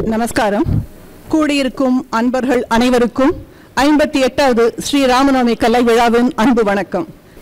நமஸ்காரம் கூடியிருக்கும் அன்பர்கள் அனைவருக்கும் ஐம்பத்தி எட்டாவது ஸ்ரீ ராமநவமி கலை விழாவின் அன்பு வணக்கம்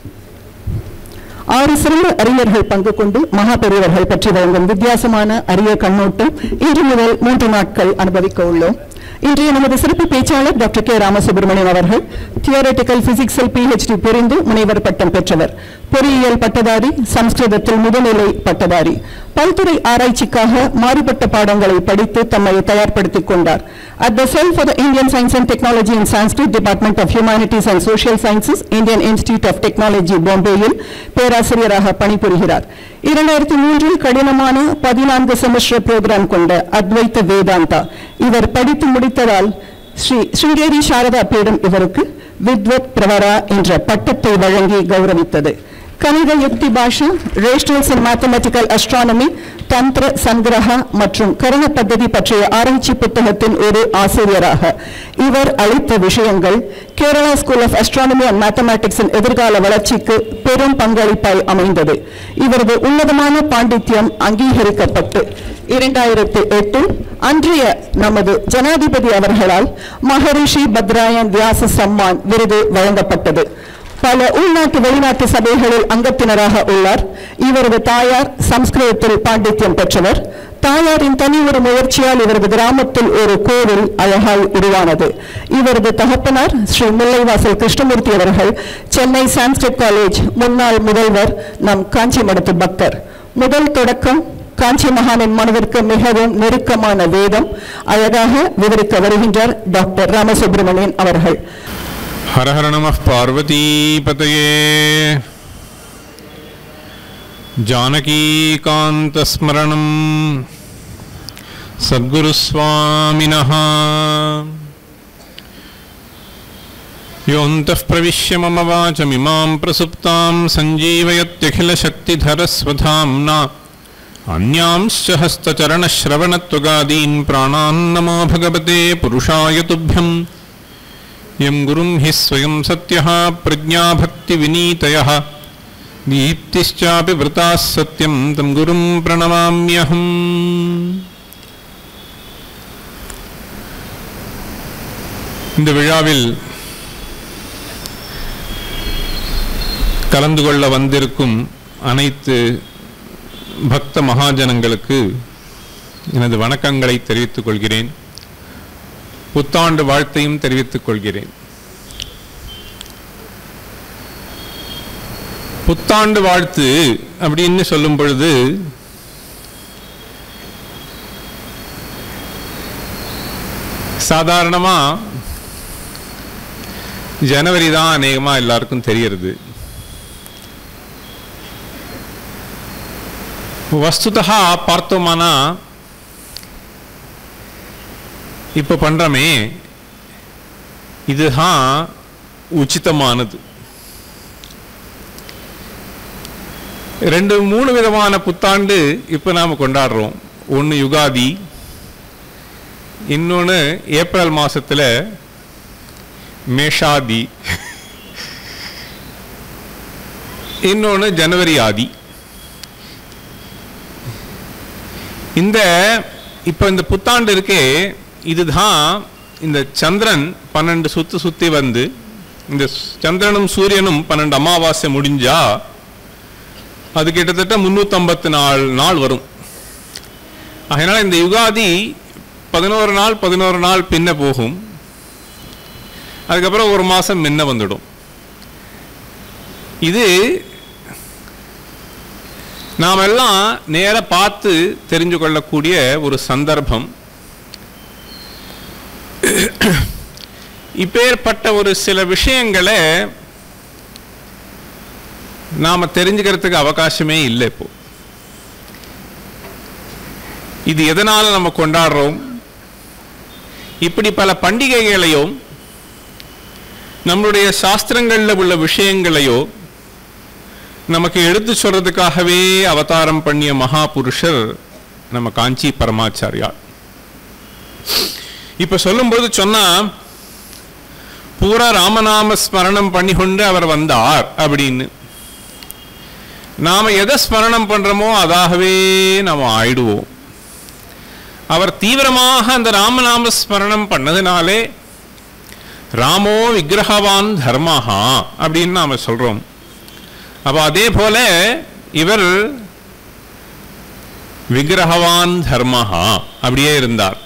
ஆறு சிறந்த அறிஞர்கள் பங்கு கொண்டு மகா பெரியவர்கள் பற்றி வழங்கும் வித்தியாசமான அரிய கண்ணோட்டம் இன்று முதல் மூன்று நாட்கள் அனுபவிக்க உள்ளோம் இன்றைய நமது சிறப்பு பேச்சாளர் டாக்டர் கே ராமசுப்ரமணியன் அவர்கள் தியோரட்டிக்கல் பிசிக்ஸில் பிஹெச்டி புரிந்து முனைவர் பட்டம் பெற்றவர் பொறியியல் பட்டதாரி சம்ஸ்கிருதத்தில் முதுநிலை பட்டதாரி பல்துறை ஆராய்ச்சிக்காக மாறுபட்ட பாடங்களை படித்து தம்மை தயார்படுத்திக் கொண்டார் at the cell for the Indian science and technology in Sanskrit department of humanities and social sciences Indian Institute of Technology பாம்பேயில் பேராசிரியராக பணிபுரிகிறார் இரண்டாயிரத்தி மூன்றில் கடினமான பதினான்கு செமஸ்டர் புரோகிராம் கொண்ட அத்வைத்த வேதாந்தா இவர் படித்து முடித்ததால் ஸ்ரீ ஸ்ருங்கேரி சாரதா பீடம் இவருக்கு வித்வத் பிரவரா என்ற பட்டத்தை வழங்கி கௌரவித்தது Ganita Yuktibhasha rationales and mathematical astronomy Tantrasangraha மற்றும் கரண பദ്ധதி பற்றிய ஆராய்ச்சி புத்தகத்தின் ஒரு ஆசிரியராக இவர் அளித்த விஷயங்கள் Kerala school of astronomy and மேத்தமேட்டிக்ஸின் எதிர்கால வளர்ச்சிக்கு பெரும் பங்களிப்பாய் அமைந்தது இவரது உன்னதமான பாண்டித்யம் அங்கீகரிக்கப்பட்டு இரண்டாயிரத்தி எட்டில் அன்றைய நமது ஜனாதிபதி அவர்களால் மகரிஷி பத்ராயன் வியாச சம்மான் விருது வழங்கப்பட்டது பல உள்நாட்டு வெளிநாட்டு சபைகளில் அங்கத்தினராக உள்ளார் இவரது தாயார் சம்ஸ்கிருதத்தில் பாண்டித்யம் பெற்றவர் தாயாரின் தனி ஒரு முயற்சியால் இவரது கிராமத்தில் ஒரு கோவில் அழகாய் உருவானது இவரது தகப்பனார் ஸ்ரீ முல்லைவாசல் கிருஷ்ணமூர்த்தி அவர்கள் சென்னை சான்ஸ்கிரிட் காலேஜ் முன்னாள் முதல்வர் நம் காஞ்சி மடத்து பக்தர் முதல் தொடக்கம் காஞ்சி மகானின் மனதிற்கு மிகவும் நெருக்கமான வேதம் அழகாக விவரிக்க வருகின்றார் டாக்டர் ராமசுப்ரமணியன் அவர்கள் हर हर नमः पार्वतीपतये जानकीकान्तस्मरणं सद्गुरुस्वामिनः योऽन्तः प्रविश्य मम वाचमिमां प्रसुप्तां सञ्जीवयत्यखिलशक्तिधरस्वधाम्ना अन्यांश्च हस्तचरणश्रवणत्वगादीन् प्राणान् नमो भगवते पुरुषाय तुभ्यम् यं गुरुं हि स्वयं सत्यः प्रज्ञाभक्तिविनीतयः दीप्तिश्चापि वृताः सत्यं तं गुरुं प्रणमाम्यहम् இந்த விழாவில் கலந்து கொள்ள வந்திருக்கும் அனைத்து பக்த மகாஜனங்களுக்கு எனது வணக்கங்களை தெரிவித்துக் கொள்கிறேன் புத்தாண்டு வாழ்த்தையும் தெரிவித்துக் கொள்கிறேன் புத்தாண்டு வாழ்த்து அப்படின்னு சொல்லும் பொழுது சாதாரணமா ஜனவரி தான் அநேகமா எல்லாருக்கும் தெரியறது வஸ்துதா பார்த்தோமானா இப்போ பண்ணுறோமே இதுதான் உச்சிதமானது ரெண்டு மூணு விதமான புத்தாண்டு இப்போ நாம் கொண்டாடுறோம் ஒன்று யுகாதி இன்னொன்று ஏப்ரல் மாதத்தில் மேஷாதி இன்னொன்று ஜனவரி ஆதி இந்த இப்போ இந்த புத்தாண்டு இருக்கே இதுதான் இந்த சந்திரன் பன்னெண்டு சுத்து சுத்தி வந்து இந்த சந்திரனும் சூரியனும் பன்னெண்டு அமாவாசை முடிஞ்சா அது கிட்டத்தட்ட முன்னூத்தம்பத்து நாலு நாள் வரும் அதனால இந்த யுகாதி பதினோரு நாள் பதினோரு நாள் பின்ன போகும் அதுக்கப்புறம் ஒரு மாசம் முன்ன வந்துடும் இது நாம் எல்லாம் நேர பார்த்து தெரிஞ்சு கொள்ளக்கூடிய ஒரு சந்தர்ப்பம் இப்பேற்பட்ட ஒரு சில விஷயங்களை நாம தெரிஞ்சுக்கிறதுக்கு அவகாசமே இல்லை இப்போ இது எதனால நம்ம கொண்டாடுறோம் இப்படி பல பண்டிகைகளையும் நம்மளுடைய சாஸ்திரங்கள்ல உள்ள விஷயங்களையோ நமக்கு எடுத்து சொல்றதுக்காகவே அவதாரம் பண்ணிய மகா புருஷர் நம்ம காஞ்சி பரமாச்சாரியார் இப்ப சொல்லும்போது சொன்னா பூரா ராமநாம ஸ்மரணம் பண்ணி கொண்டு அவர் வந்தார் அப்படின்னு நாம எதை ஸ்மரணம் பண்றோமோ அதாகவே நாம ஆயிடுவோம் அவர் தீவிரமாக அந்த ராமநாம ஸ்மரணம் பண்ணதுனாலே ராமோ விக்கிரகவான் தர்மஹா அப்படின்னு நாம சொல்றோம் அப்போ அதே போல இவர் விக்கிரகவான் தர்மஹா அப்படியே இருந்தார்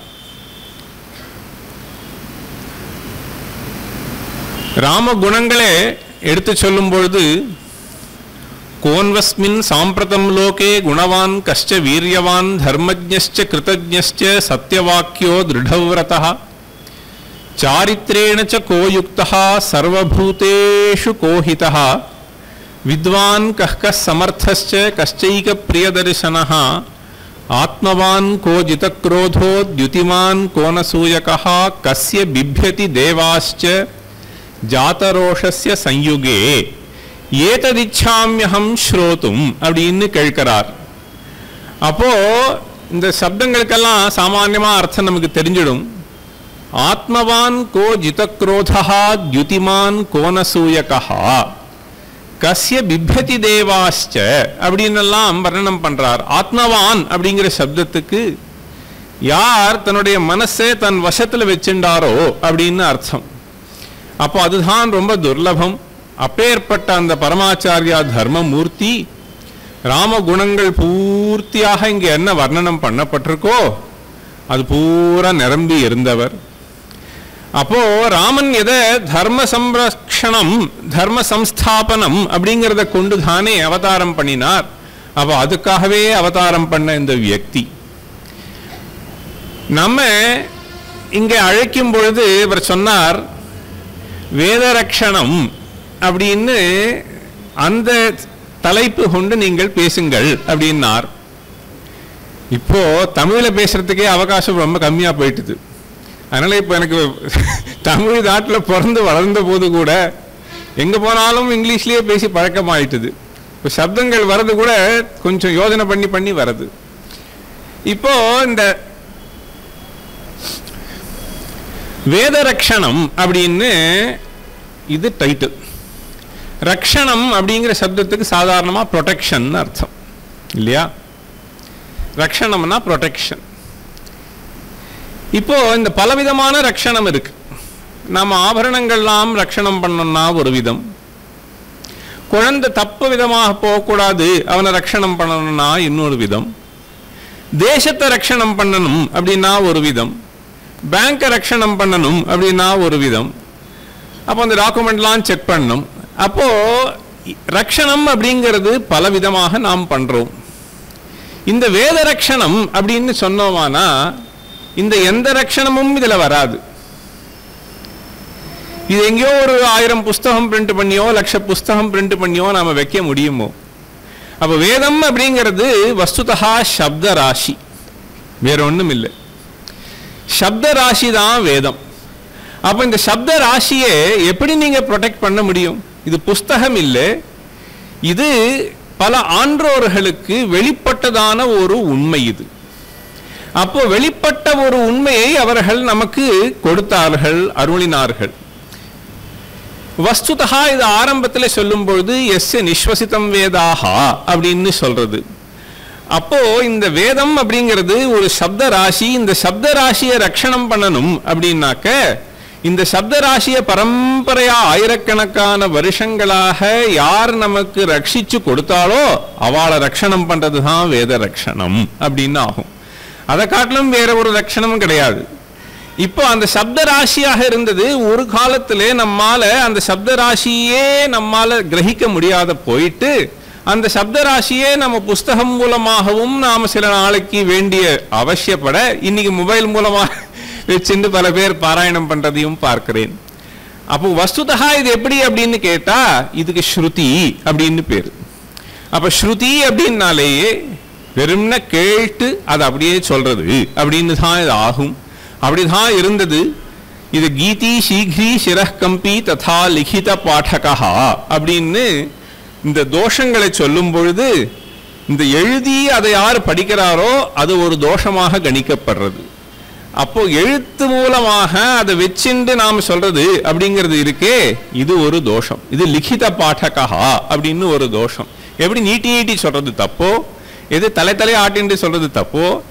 ராம குணங்களே எடுத்து சொல்லும் பொழுது கோன்வஸ்மின் சாம்பிரதம் லோகே குணவான் கஷ்ட வீரியவான் தர்மஜ்ஞश्च கிருதஜ்ஞश्च சத்யவாக்கியோ திருடவிரதः चारित्रेण च को युक्तः सर्वभूतेषु कोहितः विद्वान् कः कः समर्थश्च कश्चैकप्रियदर्शनः आत्मवान् को जितक्रोधो द्युतिमान् को न सूयकः कस्य बिभ्यति देवाश्च ஜாத்தரோஷஸ்ய சயுகே ஏததிச்சாமியகம் ஸ்ரோதும் அப்படின்னு கேட்கிறார் அப்போ இந்த சப்தங்களுக்கெல்லாம் சாமான்யமா அர்த்தம் நமக்கு தெரிஞ்சிடும் ஆத்மவான் கோ ஜிதக்ரோதா தியுதிமான் கோனசூயகா கஸ்ய பிப்யதி தேவாஸ்ச அப்படின்னு எல்லாம் வர்ணனம் பண்றார் ஆத்மவான் அப்படிங்கிற சப்தத்துக்கு யார் தன்னுடைய மனசை தன் வசத்துல வச்சுண்டாரோ அப்படின்னு அர்த்தம் அப்போ அதுதான் ரொம்ப துர்லபம் அப்பேற்பட்ட அந்த பரமாச்சாரியா தர்மமூர்த்தி ராம குணங்கள் பூர்த்தியாக இங்க என்ன வர்ணனம் பண்ணப்பட்டிருக்கோ அது பூரா நிரம்பி இருந்தவர் அப்போ ராமன் எதை தர்ம சம்ரக்ஷணம் தர்ம சம்ஸ்தாபனம் அப்படிங்கிறத கொண்டு தானே அவதாரம் பண்ணினார் அப்போ அதுக்காகவே அவதாரம் பண்ண இந்த வியக்தி நம்ம இங்கே அழைக்கும் பொழுது இவர் சொன்னார் வேதரக்ஷணம் அப்படின்னு அந்த தலைப்பு கொண்டு நீங்கள் பேசுங்கள் அப்படின்னார் இப்போ தமிழ்ல பேசுறதுக்கே அவகாசம் ரொம்ப கம்மியா போயிட்டுது அதனால இப்போ எனக்கு தமிழ் நாட்டில் பிறந்து வளர்ந்த போது கூட எங்க போனாலும் இங்கிலீஷ்லயே பேசி பழக்கமாயிட்டுது இப்போ சப்தங்கள் வர்றது கூட கொஞ்சம் யோசனை பண்ணி பண்ணி வருது இப்போ இந்த வேத ரக்ஷணம் அப்படின்னு இது டைட்டில் ரக்ஷணம் அப்படிங்கிற சப்தத்துக்கு சாதாரணமா ப்ரொடெக்ஷன் அர்த்தம் இல்லையா ரக்ஷணம்னா ப்ரொடெக்ஷன் இப்போ இந்த பலவிதமான ரக்ஷணம் இருக்கு நம்ம ஆபரணங்கள்லாம் ரக்ஷணம் பண்ணோம்னா ஒரு விதம் குழந்தை தப்பு விதமாக போகக்கூடாது அவனை ரக்ஷணம் பண்ணணும்னா இன்னொரு விதம் தேசத்தை ரக்ஷணம் பண்ணணும் அப்படின்னா ஒரு விதம் பேங்கை ரக்ஷணம் பண்ணணும் அப்படின்னா ஒரு விதம் அப்போ அந்த டாக்குமெண்ட்லாம் செக் பண்ணணும் அப்போ ரக்ஷணம் அப்படிங்கிறது பல விதமாக நாம் பண்றோம் இந்த வேத ரக்ஷணம் அப்படின்னு சொன்னோமானா இந்த எந்த ரக்ஷணமும் இதுல வராது இது எங்கேயோ ஒரு ஆயிரம் புஸ்தகம் பிரிண்ட் பண்ணியோ லட்ச புஸ்தகம் பிரிண்ட் பண்ணியோ நாம வைக்க முடியுமோ அப்ப வேதம் அப்படிங்கிறது வஸ்துதா சப்த ராசி வேற ஒண்ணும் இல்லை சப்த ராசி தான் வேதம் அப்ப இந்த சப்த ராசியை எப்படி நீங்க ப்ரொடெக்ட் பண்ண முடியும் இது புஸ்தகம் இல்லை இது பல ஆன்றோர்களுக்கு வெளிப்பட்டதான ஒரு உண்மை இது அப்போ வெளிப்பட்ட ஒரு உண்மையை அவர்கள் நமக்கு கொடுத்தார்கள் அருளினார்கள் வஸ்துதா இது ஆரம்பத்தில் சொல்லும் பொழுது எஸ் நிஸ்வசிதம் வேதாகா அப்படின்னு சொல்றது அப்போ இந்த வேதம் அப்படிங்கிறது ஒரு சப்த ராசி இந்த சப்த ராசியை ரட்சணம் பண்ணணும் அப்படின்னாக்க இந்த சப்த ராசியை பரம்பரையா ஆயிரக்கணக்கான வருஷங்களாக யார் நமக்கு ரட்சிச்சு கொடுத்தாலோ அவளை ரட்சணம் பண்றது தான் வேத ரட்சணம் அப்படின்னு ஆகும் அதை காட்டிலும் வேற ஒரு ரட்சணமும் கிடையாது இப்போ அந்த சப்த ராசியாக இருந்தது ஒரு காலத்திலே நம்மால அந்த சப்த ராசியே நம்மால கிரகிக்க முடியாத போயிட்டு அந்த சப்த ராசியே நம்ம புஸ்தகம் மூலமாகவும் நாம சில நாளைக்கு வேண்டிய அவசியப்பட இன்னைக்கு மொபைல் மூலமா வச்சுட்டு பல பேர் பாராயணம் பண்றதையும் பார்க்கிறேன் அப்போ வஸ்துதா இது எப்படி அப்படின்னு கேட்டா இதுக்கு ஸ்ருதி அப்படின்னு பேரு அப்ப ஸ்ருதி அப்படின்னாலேயே வெறும்ன கேட்டு அதை அப்படியே சொல்றது அப்படின்னு தான் இது ஆகும் அப்படிதான் இருந்தது இது கீதி சீக்ரி சிரஹ்கம்பி ததா லிகித பாடகா அப்படின்னு இந்த தோஷங்களை சொல்லும் பொழுது இந்த எழுதி அதை யார் படிக்கிறாரோ அது ஒரு தோஷமாக கணிக்கப்படுறது அப்போ எழுத்து மூலமாக அதை வச்சுண்டு நாம் சொல்றது அப்படிங்கிறது இருக்கே இது ஒரு தோஷம் இது லிகித பாடகா அப்படின்னு ஒரு தோஷம் எப்படி நீட்டி நீட்டி சொல்றது தப்போ எது தலை தலை ஆட்டின்னு சொல்றது தப்போ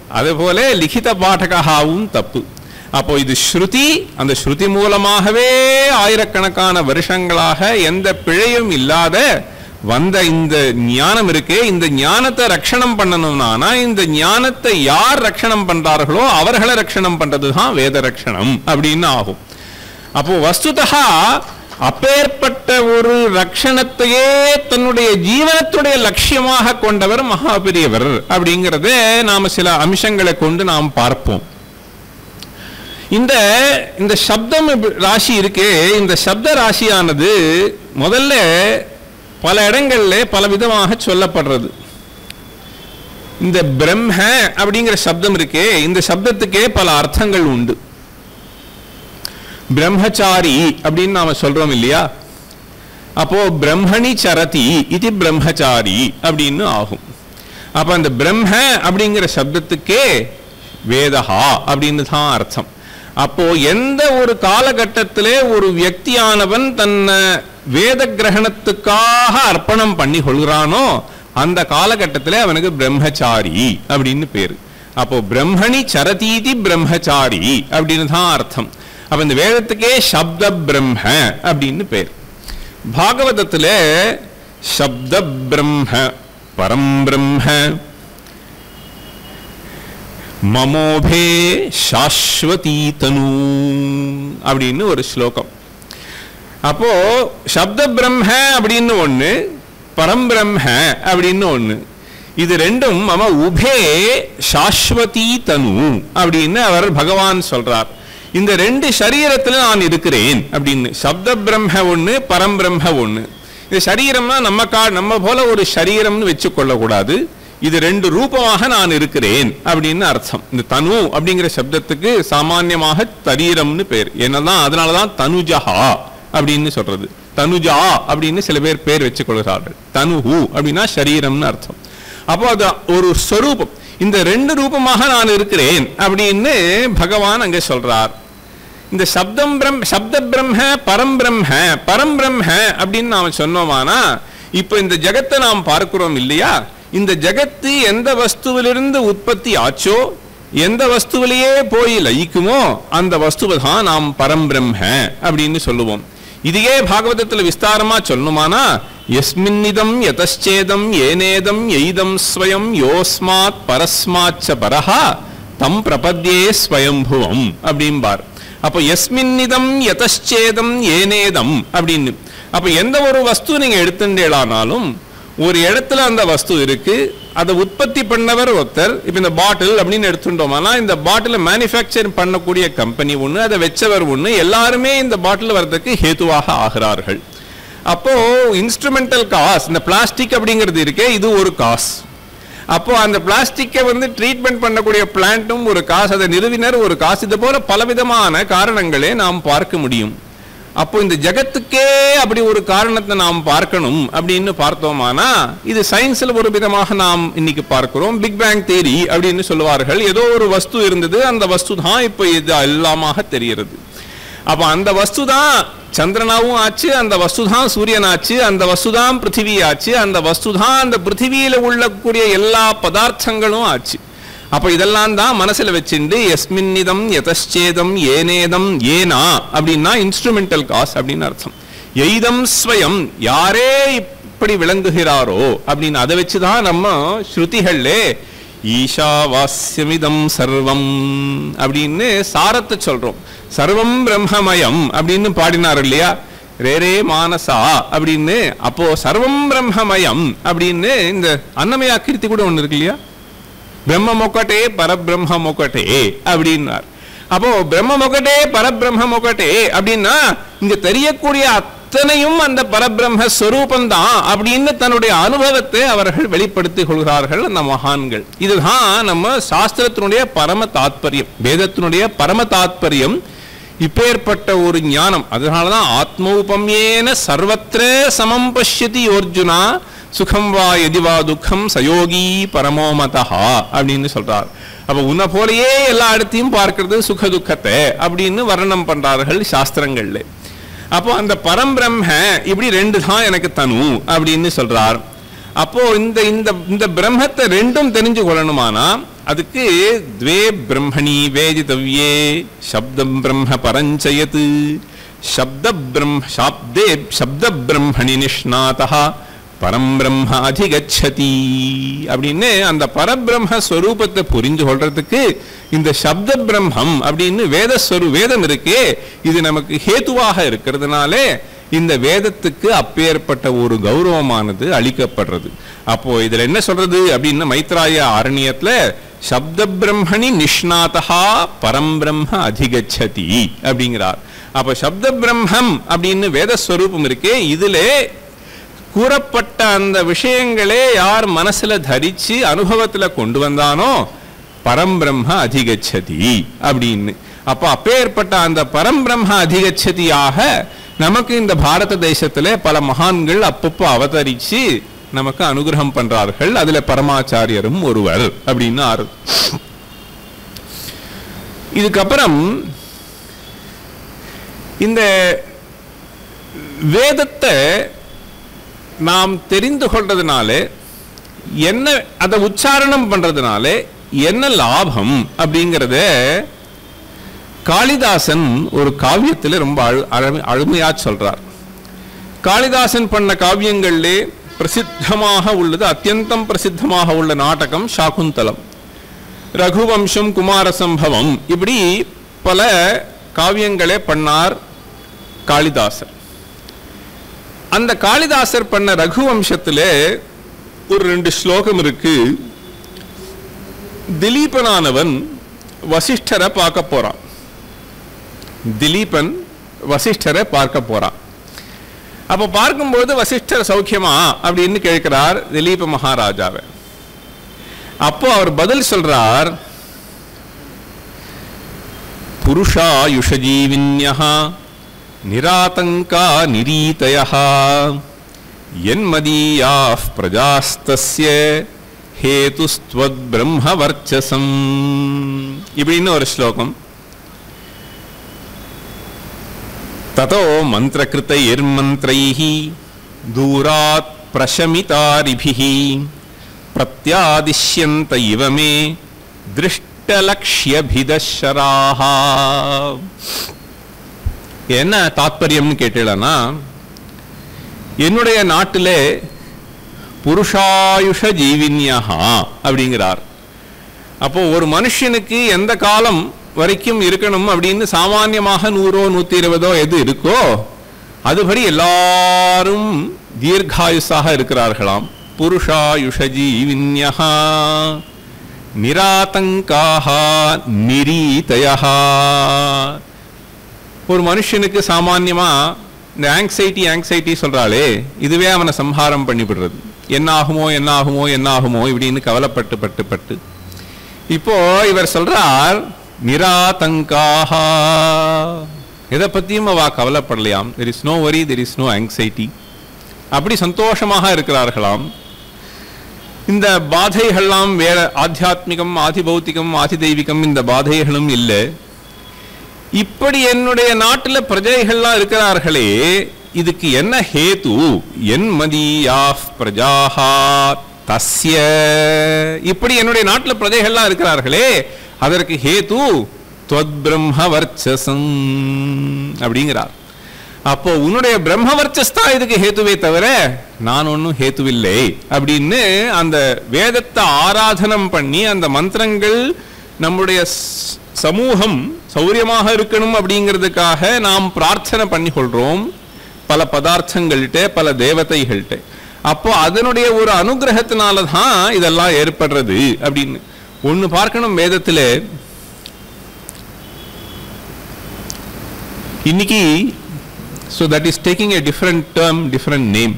அதுபோல லிখিত பாடகாவும் தப்பு அப்போ இது ஸ்ருதி அந்த ஸ்ருதி மூலமாகவே ஆயிரக்கணக்கான வருஷங்களாக எந்த பிழையும் இல்லாத வந்த இந்த ஞானம் இருக்கே இந்த ஞானத்தை ரட்சணம் பண்ணணும்னா இந்த ஞானத்தை யார் ரட்சணம் பண்றார்களோ அவர்களை ரட்சணம் பண்றதுதான் வேத ரட்சணம் அப்படின்னு ஆகும் அப்போ வஸ்துதா அப்பேற்பட்ட ஒரு ரட்சணத்தையே தன்னுடைய ஜீவனத்துடைய லட்சியமாக கொண்டவர் மகாபெரியவர் அப்படிங்கறத நாம சில அம்சங்களை கொண்டு நாம் பார்ப்போம் இந்த இந்த சப்தம் இப்ப- ராசி இருக்கே இந்த சப்த ராசியானது முதல்ல பல இடங்கள்ல பல விதமாக சொல்லப்படுறது இந்த பிரம்ம அப்படிங்கிற சப்தம் இருக்கே இந்த சப்தத்துக்கே பல அர்த்தங்கள் உண்டு பிரம்மச்சாரி அப்படின்னு நாம சொல்றோம் இல்லையா அப்போ பிரம்மணி சரதி இது பிரம்மச்சாரி அப்படின்னு ஆகும் அப்ப அந்த பிரம்ம அப்படிங்கிற சப்தத்துக்கே வேதஹா அப்படின்னு தான் அர்த்தம் அப்போ எந்த ஒரு காலகட்டத்திலே ஒரு வியக்தியானவன் தன்னை வேத கிரகணத்துக்காக அர்ப்பணம் பண்ணி கொள்கிறானோ அந்த காலகட்டத்திலே அவனுக்கு பிரம்மச்சாரி அப்படின்னு பேரு அப்போ பிரம்மணி சரதீதி பிரம்மச்சாரி அப்படின்னு தான் அர்த்தம் அப்ப இந்த வேதத்துக்கே சப்த பிரம்ம அப்படின்னு பேர் பாகவதத்துல சப்த பிரம்ம பரம் பிரம்ம மமோபே சாஸ்வதி தனு அப்படின்னு ஒரு ஸ்லோகம் அப்போ சப்த பிரம்ம அப்படின்னு ஒண்ணு பரம்பிரம்ம அப்படின்னு ஒண்ணு இது ரெண்டும் மம உபே சாஸ்வதி தனு அப்படின்னு அவர் பகவான் சொல்றார் இந்த ரெண்டு சரீரத்துல நான் இருக்கிறேன் அப்படின்னு சப்த பிரம்ம ஒண்ணு பரம்பிரம்ம ஒண்ணு இந்த சரீரம்னா நம்ம கா நம்ம போல ஒரு சரீரம்னு வச்சு கொள்ளக்கூடாது இது ரெண்டு ரூபமாக நான் இருக்கிறேன் அப்படின்னு அர்த்தம் இந்த தனு அப்படிங்கிற சப்தத்துக்கு சாமான்யமாக தரீரம்னு பேர் என்னதான் அதனாலதான் தனுஜஹா அப்படின்னு சொல்றது தனுஜா அப்படின்னு சில பேர் பேர் வச்சு கொள்கிறார்கள் தனுஹு அப்படின்னா சரீரம்னு அர்த்தம் அப்போ அது ஒரு ஸ்வரூபம் இந்த ரெண்டு ரூபமாக நான் இருக்கிறேன் அப்படின்னு பகவான் அங்க சொல்றார் இந்த சப்தம் பிரம் சப்த பிரம்ம பரம் பிரம்ம பரம் பிரம்ம அப்படின்னு நாம சொன்னோமானா இப்போ இந்த ஜகத்தை நாம் பார்க்கிறோம் இல்லையா இந்த ஜகத்து எந்த வஸ்துவிலிருந்து உற்பத்தி ஆச்சோ எந்த வஸ்துவிலேயே போய் லயிக்குமோ அந்த வஸ்துவை தான் நாம் பரம்பிரம்ம அப்படின்னு சொல்லுவோம் இதையே பாகவதத்துல விஸ்தாரமா சொல்லணுமானா எஸ்மின்னிதம் யதச்சேதம் ஏனேதம் எய்தம் ஸ்வயம் யோஸ்மாத் பரஸ்மாச்ச பரஹா தம் பிரபத்யே ஸ்வயம்புவம் அப்படிம்பார் அப்போ எஸ்மின்னிதம் யதச்சேதம் ஏனேதம் அப்படின்னு அப்ப எந்த ஒரு வஸ்து நீங்க எடுத்துட்டேளானாலும் ஒரு இடத்துல அந்த வஸ்து இருக்கு அதை உற்பத்தி பண்ணவர் ஒருத்தர் இப்ப இந்த பாட்டில் அப்படின்னு எடுத்துட்டோம்னா இந்த பாட்டிலை மேனுஃபேக்சர் பண்ணக்கூடிய கம்பெனி ஒண்ணு அதை வச்சவர் ஒண்ணு எல்லாருமே இந்த பாட்டில் வர்றதுக்கு ஹேத்துவாக ஆகிறார்கள் அப்போ இன்ஸ்ட்ருமெண்டல் காஸ் இந்த பிளாஸ்டிக் அப்படிங்கிறது இருக்கே இது ஒரு காஸ் அப்போ அந்த பிளாஸ்டிக்கை வந்து ட்ரீட்மெண்ட் பண்ணக்கூடிய பிளான்ட்டும் ஒரு காசு அதை நிறுவினர் ஒரு காசு இது போல பலவிதமான காரணங்களே நாம் பார்க்க முடியும் அப்போ இந்த ஜகத்துக்கே அப்படி ஒரு காரணத்தை நாம் பார்க்கணும் அப்படின்னு பார்த்தோமானா இது சயின்ஸ்ல ஒரு விதமாக நாம் இன்னைக்கு பார்க்கிறோம் பிக் பேங் தேரி அப்படின்னு சொல்லுவார்கள் ஏதோ ஒரு வஸ்து இருந்தது அந்த வஸ்து தான் இப்போ இது எல்லாமாக தெரிகிறது அப்ப அந்த வஸ்து தான் சந்திரனாவும் ஆச்சு அந்த வஸ்து தான் சூரியனாச்சு அந்த வஸ்து தான் பிருத்திவி ஆச்சு அந்த வஸ்து தான் அந்த பிருத்திவியில உள்ளக்கூடிய எல்லா பதார்த்தங்களும் ஆச்சு அப்ப இதெல்லாம் தான் மனசுல வச்சுண்டு எஸ்மின்னிதம் யதச்சேதம் ஏனேதம் ஏனா அப்படின்னா இன்ஸ்ட்ருமெண்டல் காஸ் அப்படின்னு அர்த்தம் எய்தம் ஸ்வயம் யாரே இப்படி விளங்குகிறாரோ அப்படின்னு அதை வச்சுதான் நம்ம ஸ்ருதிகள்ல ஈஷாவாஸ்யமிதம் சர்வம் அப்படின்னு சாரத்தை சொல்றோம் சர்வம் பிரம்மமயம் அப்படின்னு பாடினார் இல்லையா ரேரே மானசா அப்படின்னு அப்போ சர்வம் பிரம்மமயம் அப்படின்னு இந்த அன்னமயா கீர்த்தி கூட ஒண்ணு இருக்கு இல்லையா பிரம்ம மொக்கட்டே பரபிரம்ம மொக்கட்டே அப்படின்னார் அப்போ பிரம்ம மொக்கட்டே பரபிரம்ம மொக்கட்டே அப்படின்னா இங்க தெரியக்கூடிய அத்தனையும் அந்த பரபிரம்ம ஸ்வரூபம் தான் அப்படின்னு தன்னுடைய அனுபவத்தை அவர்கள் வெளிப்படுத்திக் கொள்கிறார்கள் அந்த மகான்கள் இதுதான் நம்ம சாஸ்திரத்தினுடைய பரம தாத்பரியம் வேதத்தினுடைய பரம தாத்பரியம் இப்பேற்பட்ட ஒரு ஞானம் அதனாலதான் ஆத்மௌபம்யேன சர்வத்திர சமம் பஷ்யதி யோர்ஜுனா சுகம் வா எதிவா துக்கம் சயோகி பரமோமதா அப்படின்னு சொல்றார் அப்ப உன்னை போலயே எல்லா இடத்தையும் பார்க்கிறது சுக துக்கத்தை அப்படின்னு வர்ணனம் பண்றார்கள் சாஸ்திரங்கள்ல அப்போ அந்த பரம்பிரம்ம இப்படி ரெண்டு தான் எனக்கு தனு அப்படின்னு சொல்றார் அப்போ இந்த இந்த இந்த பிரம்மத்தை ரெண்டும் தெரிஞ்சு கொள்ளணுமானா அதுக்கு द्वे பிரம்மணி வேதிதவ்யே சப்தம் பிரம்ம பரஞ்சயத் சப்த பிரம்ம சாப்தே சப்த பிரம்மணி நிஷ்ணாதா பரம் பிரம்ம அதிகச்சதி அப்படின்னு அந்த பரபிரம்ம ஸ்வரூபத்தை புரிஞ்சு கொள்றதுக்கு இந்த சப்த பிரம்மம் அப்படின்னு வேத ஸ்வரு வேதம் இருக்கே இது நமக்கு ஹேத்துவாக இருக்கிறதுனாலே இந்த வேதத்துக்கு அப்பேற்பட்ட ஒரு கௌரவமானது அளிக்கப்படுறது அப்போ இதுல என்ன சொல்றது அப்படின்னு மைத்ராய ஆரண்யத்துல சப்த பிரம்மணி நிஷ்ணாதா பரம் பிரம்ம அதிகச்சதி அப்படிங்கிறார் அப்ப சப்த பிரம்மம் அப்படின்னு வேதஸ்வரூபம் இருக்கே இதுல கூறப்பட்ட அந்த விஷயங்களே யார் மனசுல தரிச்சு அனுபவத்துல கொண்டு வந்தானோ பரம்பிரம்ம அதிகச்சதி அப்படின்னு அப்ப அப்பேற்பட்ட அந்த பரம்பிரம்ம அதிகச்சதியாக நமக்கு இந்த பாரத தேசத்துல பல மகான்கள் அப்பப்போ அவதரிச்சு நமக்கு அனுகிரகம் பண்றார்கள் அதுல பரமாச்சாரியரும் ஒருவர் அப்படின்னு ஆறு இதுக்கப்புறம் இந்த வேதத்தை நாம் தெரிந்து கொள்றதுனால என்ன அதை உச்சாரணம் பண்றதுனால என்ன லாபம் அப்படிங்கிறத காளிதாசன் ஒரு காவியத்தில் ரொம்ப அழு அழு- அழுமையா சொல்றார் காளிதாசன் பண்ண காவியங்களிலே பிரசித்தமாக உள்ளது அத்தியந்தம் பிரசித்தமாக உள்ள நாடகம் சாகுந்தலம் ரகுவம்சம் குமார சம்பவம் இப்படி பல காவியங்களே பண்ணார் காளிதாசர் அந்த காளிதாசர் பண்ண ரகுவம்சத்திலே ஒரு ரெண்டு ஸ்லோகம் இருக்கு திலீபனானவன் வசிஷ்டரை பார்க்க போறான் திலீபன் வசிஷ்டரை பார்க்க போறான் அப்ப பார்க்கும்போது வசிஷ்டர் சௌக்கியமா அப்படின்னு கேட்கிறார் திலீப மகாராஜாவை அப்போ அவர் பதில் சொல்றார் புருஷாயுஷஜீவின்யா நிராதங்கா நிரீதயः यन्मदीयाः பிரஜாஸ்தஸ்ய ஹேதுஸ்துவத் பிரம்மவர்ச்சசம் இப்படின்னு ஒரு ஸ்லோகம் ततो मन्त्रकृतैर्मन्त्रैः दूरात् प्रशमितारिभिः प्रत्यादिश्यन्त इव मे दृष्टलक्ष्यभिदशराः என்ன தாத்பரியம்னு கேட்டீங்கன்னா என்னுடைய நாட்டிலே புருஷாயுஷ ஜீவின்யா அப்படிங்கிறார் அப்போ ஒரு மனுஷனுக்கு எந்த காலம் வரைக்கும் இருக்கணும் அப்படின்னு சாமானியமாக நூறோ நூத்தி இருபதோ எது இருக்கோ அதுபடி எல்லாரும் தீர்காயுசாக இருக்கிறார்களாம் புருஷாயுஷ ஜீவின்யா நிராதங்காக நிரீதயா ஒரு மனுஷனுக்கு சாமான்யமா இந்த ஆங்ஸைட்டி ஆங்ஸைட்டி சொல்றாளே இதுவே அவனை சம்ஹாரம் பண்ணிவிடுறது என்ன ஆகுமோ என்ன ஆகுமோ என்ன ஆகுமோ இப்படின்னு கவலைப்பட்டு பட்டு பட்டு இப்போ இவர் சொல்றார் நிராதங்காக எதை பத்தியும் அவ கவலைப்படலையாம் there is no worry there is no anxiety அப்படி சந்தோஷமாக இருக்கிறார்களாம் இந்த பாதைகள்லாம் வேற ஆத்தியாத்மிகம் ஆதி பௌத்திகம் ஆதி தெய்வீகம் இந்த பாதைகளும் இல்லை இப்படி என்னுடைய நாட்டுல பிரஜைகள்லாம் இருக்கிறார்களே இதுக்கு என்ன ஹேது என் மதியா பிரஜாஹா தஸ்ய இப்படி என்னுடைய நாட்டுல பிரஜைகள்லாம் இருக்கிறார்களே அதற்கு ஹேது துவத் பிரம்மவர்ச்சசம் அப்படிங்கிறார் அப்போ உன்னுடைய பிரம்மவர்ச்சஸ் தான் இதுக்கு ஹேத்துவே தவிர நான் ஒன்றும் ஹேத்துவில்லை அப்படின்னு அந்த வேதத்தை ஆராதனம் பண்ணி அந்த மந்திரங்கள் நம்முடைய ஸ்- சமூகம் சௌரியமாக இருக்கணும் அப்படிங்கிறதுக்காக நாம் பிரார்த்தனை பண்ணி கொள்றோம் பல பதார்த்தங்கள்கிட்ட பல தேவதைகள்கிட்ட அப்போ அதனுடைய ஒரு அனுகிரகத்தினால தான் இதெல்லாம் ஏற்படுறது அப்படின்னு ஒன்று பார்க்கணும் வேதத்தில் இன்னைக்கு so that is talking a different term different name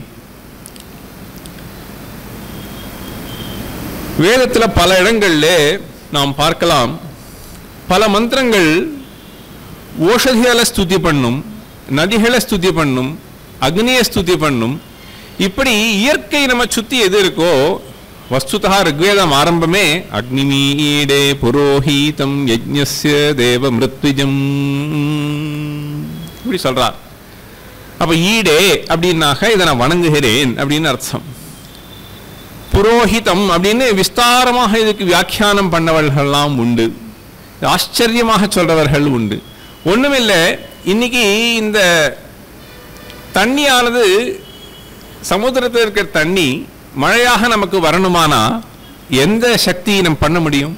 வேதத்தில் பல இடங்கள்ல நாம் பார்க்கலாம் பல மந்திரங்கள் ஓஷதிகளை ஸ்துதி பண்ணும் நதிகளை ஸ்துதி பண்ணும் அக்னியை ஸ்துதி பண்ணும் இப்படி இயற்கை நம்ம சுத்தி எது இருக்கோ வஸ்துதா ரிக்வேதம் ஆரம்பமே அக்னிமீடே புரோஹீதம் யஜ்ஞஸ்ய தேவ மிருத்விஜம் இப்படி சொல்றார் அப்ப ஈடே அப்படின்னாக்க இதை நான் வணங்குகிறேன் அப்படின்னு அர்த்தம் புரோஹிதம் அப்படின்னு விஸ்தாரமாக இதுக்கு வியாக்கியானம் பண்ணவர்கள்லாம் உண்டு ஆச்சரியமாக சொல்றவர்கள் உண்டு ஒண்ணுமில்லை இன்னைக்கு இந்த தண்ணியானது சமுத்திரத்தில் இருக்கிற தண்ணி மழையாக நமக்கு வரணுமானா எந்த சக்தி நம்ம பண்ண முடியும்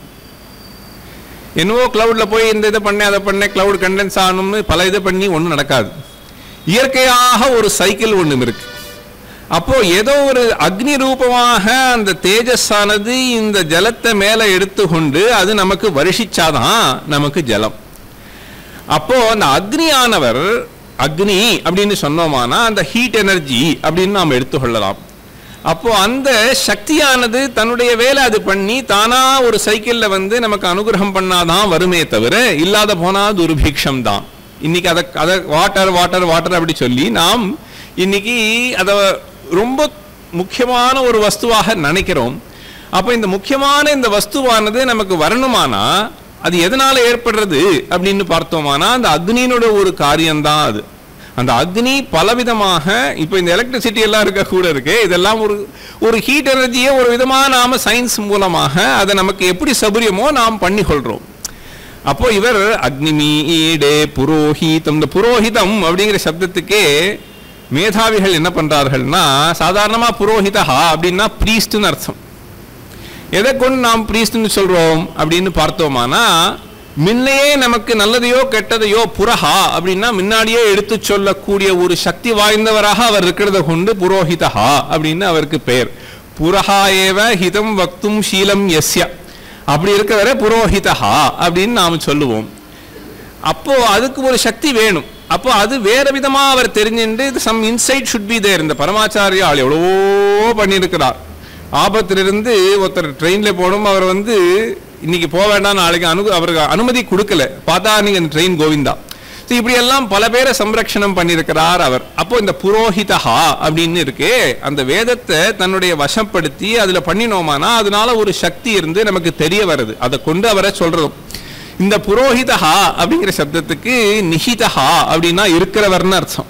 என்னவோ கிளவுட்ல போய் இந்த இதை பண்ணேன் அதை பண்ணேன் கிளவுட் கண்டென்ஸ் ஆகணும்னு பல இதை பண்ணி ஒன்றும் நடக்காது இயற்கையாக ஒரு சைக்கிள் ஒன்று இருக்கு அப்போ ஏதோ ஒரு அக்னி ரூபமாக அந்த தேஜஸானது இந்த ஜலத்தை மேலே எடுத்துக்கொண்டு அது நமக்கு வருஷிச்சாதான் நமக்கு ஜலம் அப்போ அந்த அக்னியானவர் அக்னி அப்படின்னு சொன்னோமானா அந்த ஹீட் எனர்ஜி அப்படின்னு நாம் எடுத்துக்கொள்ளலாம் அப்போ அந்த சக்தியானது தன்னுடைய வேலை அது பண்ணி தானா ஒரு சைக்கிள்ல வந்து நமக்கு அனுகிரகம் பண்ணாதான் வருமே தவிர இல்லாத போனா துர்பிக்ஷம் தான் இன்னைக்கு அதை அதை வாட்டர் வாட்டர் வாட்டர் அப்படி சொல்லி நாம் இன்னைக்கு அதை ரொம்ப முக்கியமான ஒரு வஸ்துவாக நினைக்கிறோம் அப்போ இந்த முக்கியமான இந்த வஸ்துவானது நமக்கு வரணுமானா அது எதனால ஏற்படுறது அப்படின்னு பார்த்தோமானா அந்த அக்னியினோட ஒரு காரியம்தான் அது அந்த அக்னி பலவிதமாக இப்போ இந்த எலக்ட்ரிசிட்டி எல்லாம் இருக்க கூட இருக்கு இதெல்லாம் ஒரு ஒரு ஹீட் எனர்ஜியை ஒரு விதமாக நாம சயின்ஸ் மூலமாக அதை நமக்கு எப்படி சௌகரியமோ நாம் பண்ணிக்கொள்றோம் அப்போ இவர் அக்னிமீடே புரோஹிதம் இந்த புரோஹிதம் அப்படிங்கிற சப்தத்துக்கே மேதாவிகள் என்ன பண்றார்கள்னா சாதாரணமா புரோஹிதா அப்படின்னா பிரீஸ்ட்னு அர்த்தம் எதை கொண்டு நாம் பிரீஸ்ட்னு சொல்றோம் அப்படின்னு பார்த்தோமானா முன்னையே நமக்கு நல்லதையோ கெட்டதையோ புரஹா அப்படின்னா முன்னாடியே எடுத்து சொல்லக்கூடிய ஒரு சக்தி வாய்ந்தவராக அவர் இருக்கிறத கொண்டு புரோஹிதா அப்படின்னு அவருக்கு பெயர் புரஹா ஏவ ஹிதம் வக்தும் ஷீலம் எஸ்ய அப்படி இருக்கிறவரை புரோஹிதா அப்படின்னு நாம் சொல்லுவோம் அப்போ அதுக்கு ஒரு சக்தி வேணும் அப்போ அது வேற விதமா அவர் தெரிஞ்சுட்டு some insight should be there இந்த பரமாச்சாரிய ஆள் எவ்வளவோ பண்ணியிருக்கிறார் ஆபத்திலிருந்து ஒருத்தர் ட்ரெயின்ல போகணும் அவர் வந்து இன்னைக்கு போக வேண்டாம் நாளைக்கு அனு அவருக்கு அனுமதி கொடுக்கல பார்த்தா நீங்க இந்த ட்ரெயின் கோவிந்தா ஸோ இப்படி எல்லாம் பல பேரை சம்ரக்ஷணம் பண்ணியிருக்கிறார் அவர் அப்போ இந்த புரோஹிதா அப்படின்னு இருக்கு அந்த வேதத்தை தன்னுடைய வசப்படுத்தி அதுல பண்ணினோமானா அதனால ஒரு சக்தி இருந்து நமக்கு தெரிய வருது அதை கொண்டு அவரை சொல்றதும் இந்த புரோஹிதா அப்படிங்கிற சப்தத்துக்கு நிஹிதா அப்படின்னா இருக்கிறவர்னு அர்த்தம்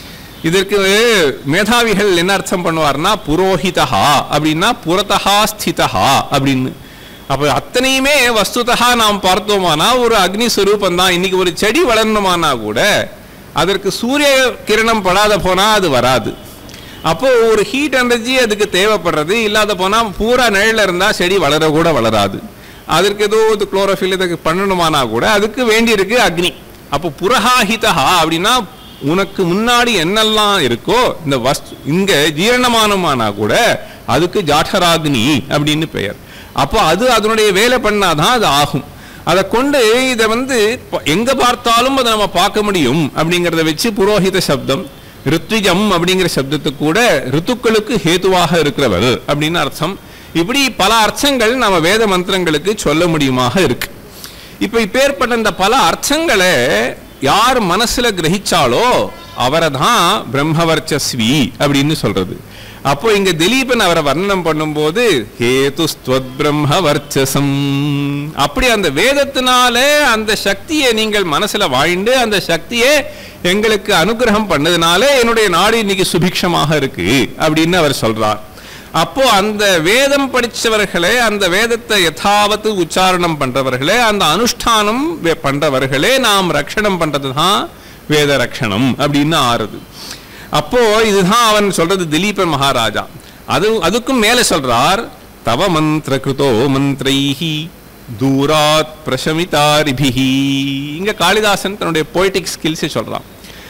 இதற்கு மேதாவிகள் என்ன அர்த்தம் பண்ணுவார்னா புரோஹிதா அப்படின்னா புறத்தகா ஸ்திதா அப்படின்னு அப்ப அத்தனையுமே வஸ்துதா நாம் பார்த்தோமானா ஒரு அக்னி ஸ்வரூபம் தான் இன்னைக்கு ஒரு செடி வளரணுமானா கூட அதற்கு சூரிய கிரணம் படாத போனா அது வராது அப்போ ஒரு ஹீட் எனர்ஜி அதுக்கு தேவைப்படுறது இல்லாத போனா பூரா நிழல்ல இருந்தா செடி வளர கூட வளராது அதற்கு ஏதோ ஒரு குளோரோஃபில் இதுக்கு பண்ணணுமானா கூட அதுக்கு வேண்டியிருக்கு அக்னி அப்போ புரஹாஹிதா அப்படின்னா உனக்கு முன்னாடி என்னெல்லாம் இருக்கோ இந்த வஸ்து இங்க ஜீரணமானமானா கூட அதுக்கு ஜாഠராக்னி அப்படின்னு பெயர் அப்போ அது அதனுடைய வேலை பண்ணாதான் அது ஆகும் அதை கொண்டு இதை வந்து ப- எங்க பார்த்தாலும் அதை நம்ம பார்க்க முடியும் அப்படிங்கிறத வச்சு புரோஹித சப்தம் ரித்விஜம் அப்படிங்கிற சப்தத்துக்கு கூட ரித்துக்களுக்கு ஹேதுவாக இருக்கிறவர் அப்படின்னு அர்த்தம் இப்படி பல அர்த்தங்கள் நம்ம வேத மந்திரங்களுக்கு சொல்ல முடியுமாக இருக்கு இப்ப இப்பேற்பட்ட இந்த பல அர்த்தங்களை யார் மனசுல கிரகிச்சாலோ அவரை தான் பிரம்மவர்ச்சஸ்வி அப்படின்னு சொல்றது அப்போ இங்க திலீபன் அவரை வர்ணனம் பண்ணும்போது ஹேதுஸ்துவத் பிரம்மவர்ச்சசம் அப்படி அந்த வேதத்தினால அந்த சக்தியை நீங்கள் மனசுல வாழ்ந்து அந்த சக்தியை எங்களுக்கு அனுகிரகம் பண்ணதுனால என்னுடைய நாடு இன்னைக்கு சுபிக்ஷமாக இருக்கு அப்படின்னு அவர் சொல்றார் அப்போ அந்த வேதம் படிச்சவர்களே அந்த வேதத்தை யதாவத்து உச்சாரணம் பண்றவர்களே அந்த அனுஷ்டானம் வே- பண்றவர்களே நாம் ரட்சணம் பண்றது தான் வேத ரட்சணம் அப்படின்னு ஆறுது அப்போ இதுதான் அவன் சொல்றது திலீபன் மகாராஜா அது அதுக்கும் மேல சொல்றார் தவ மந்திர கிருதோ மந்திரைஹி தூராத் பிரசமிதாரிபிஹி இங்க காளிதாசன் தன்னுடைய போய்டிக் ஸ்கில்ஸை சொல்றான்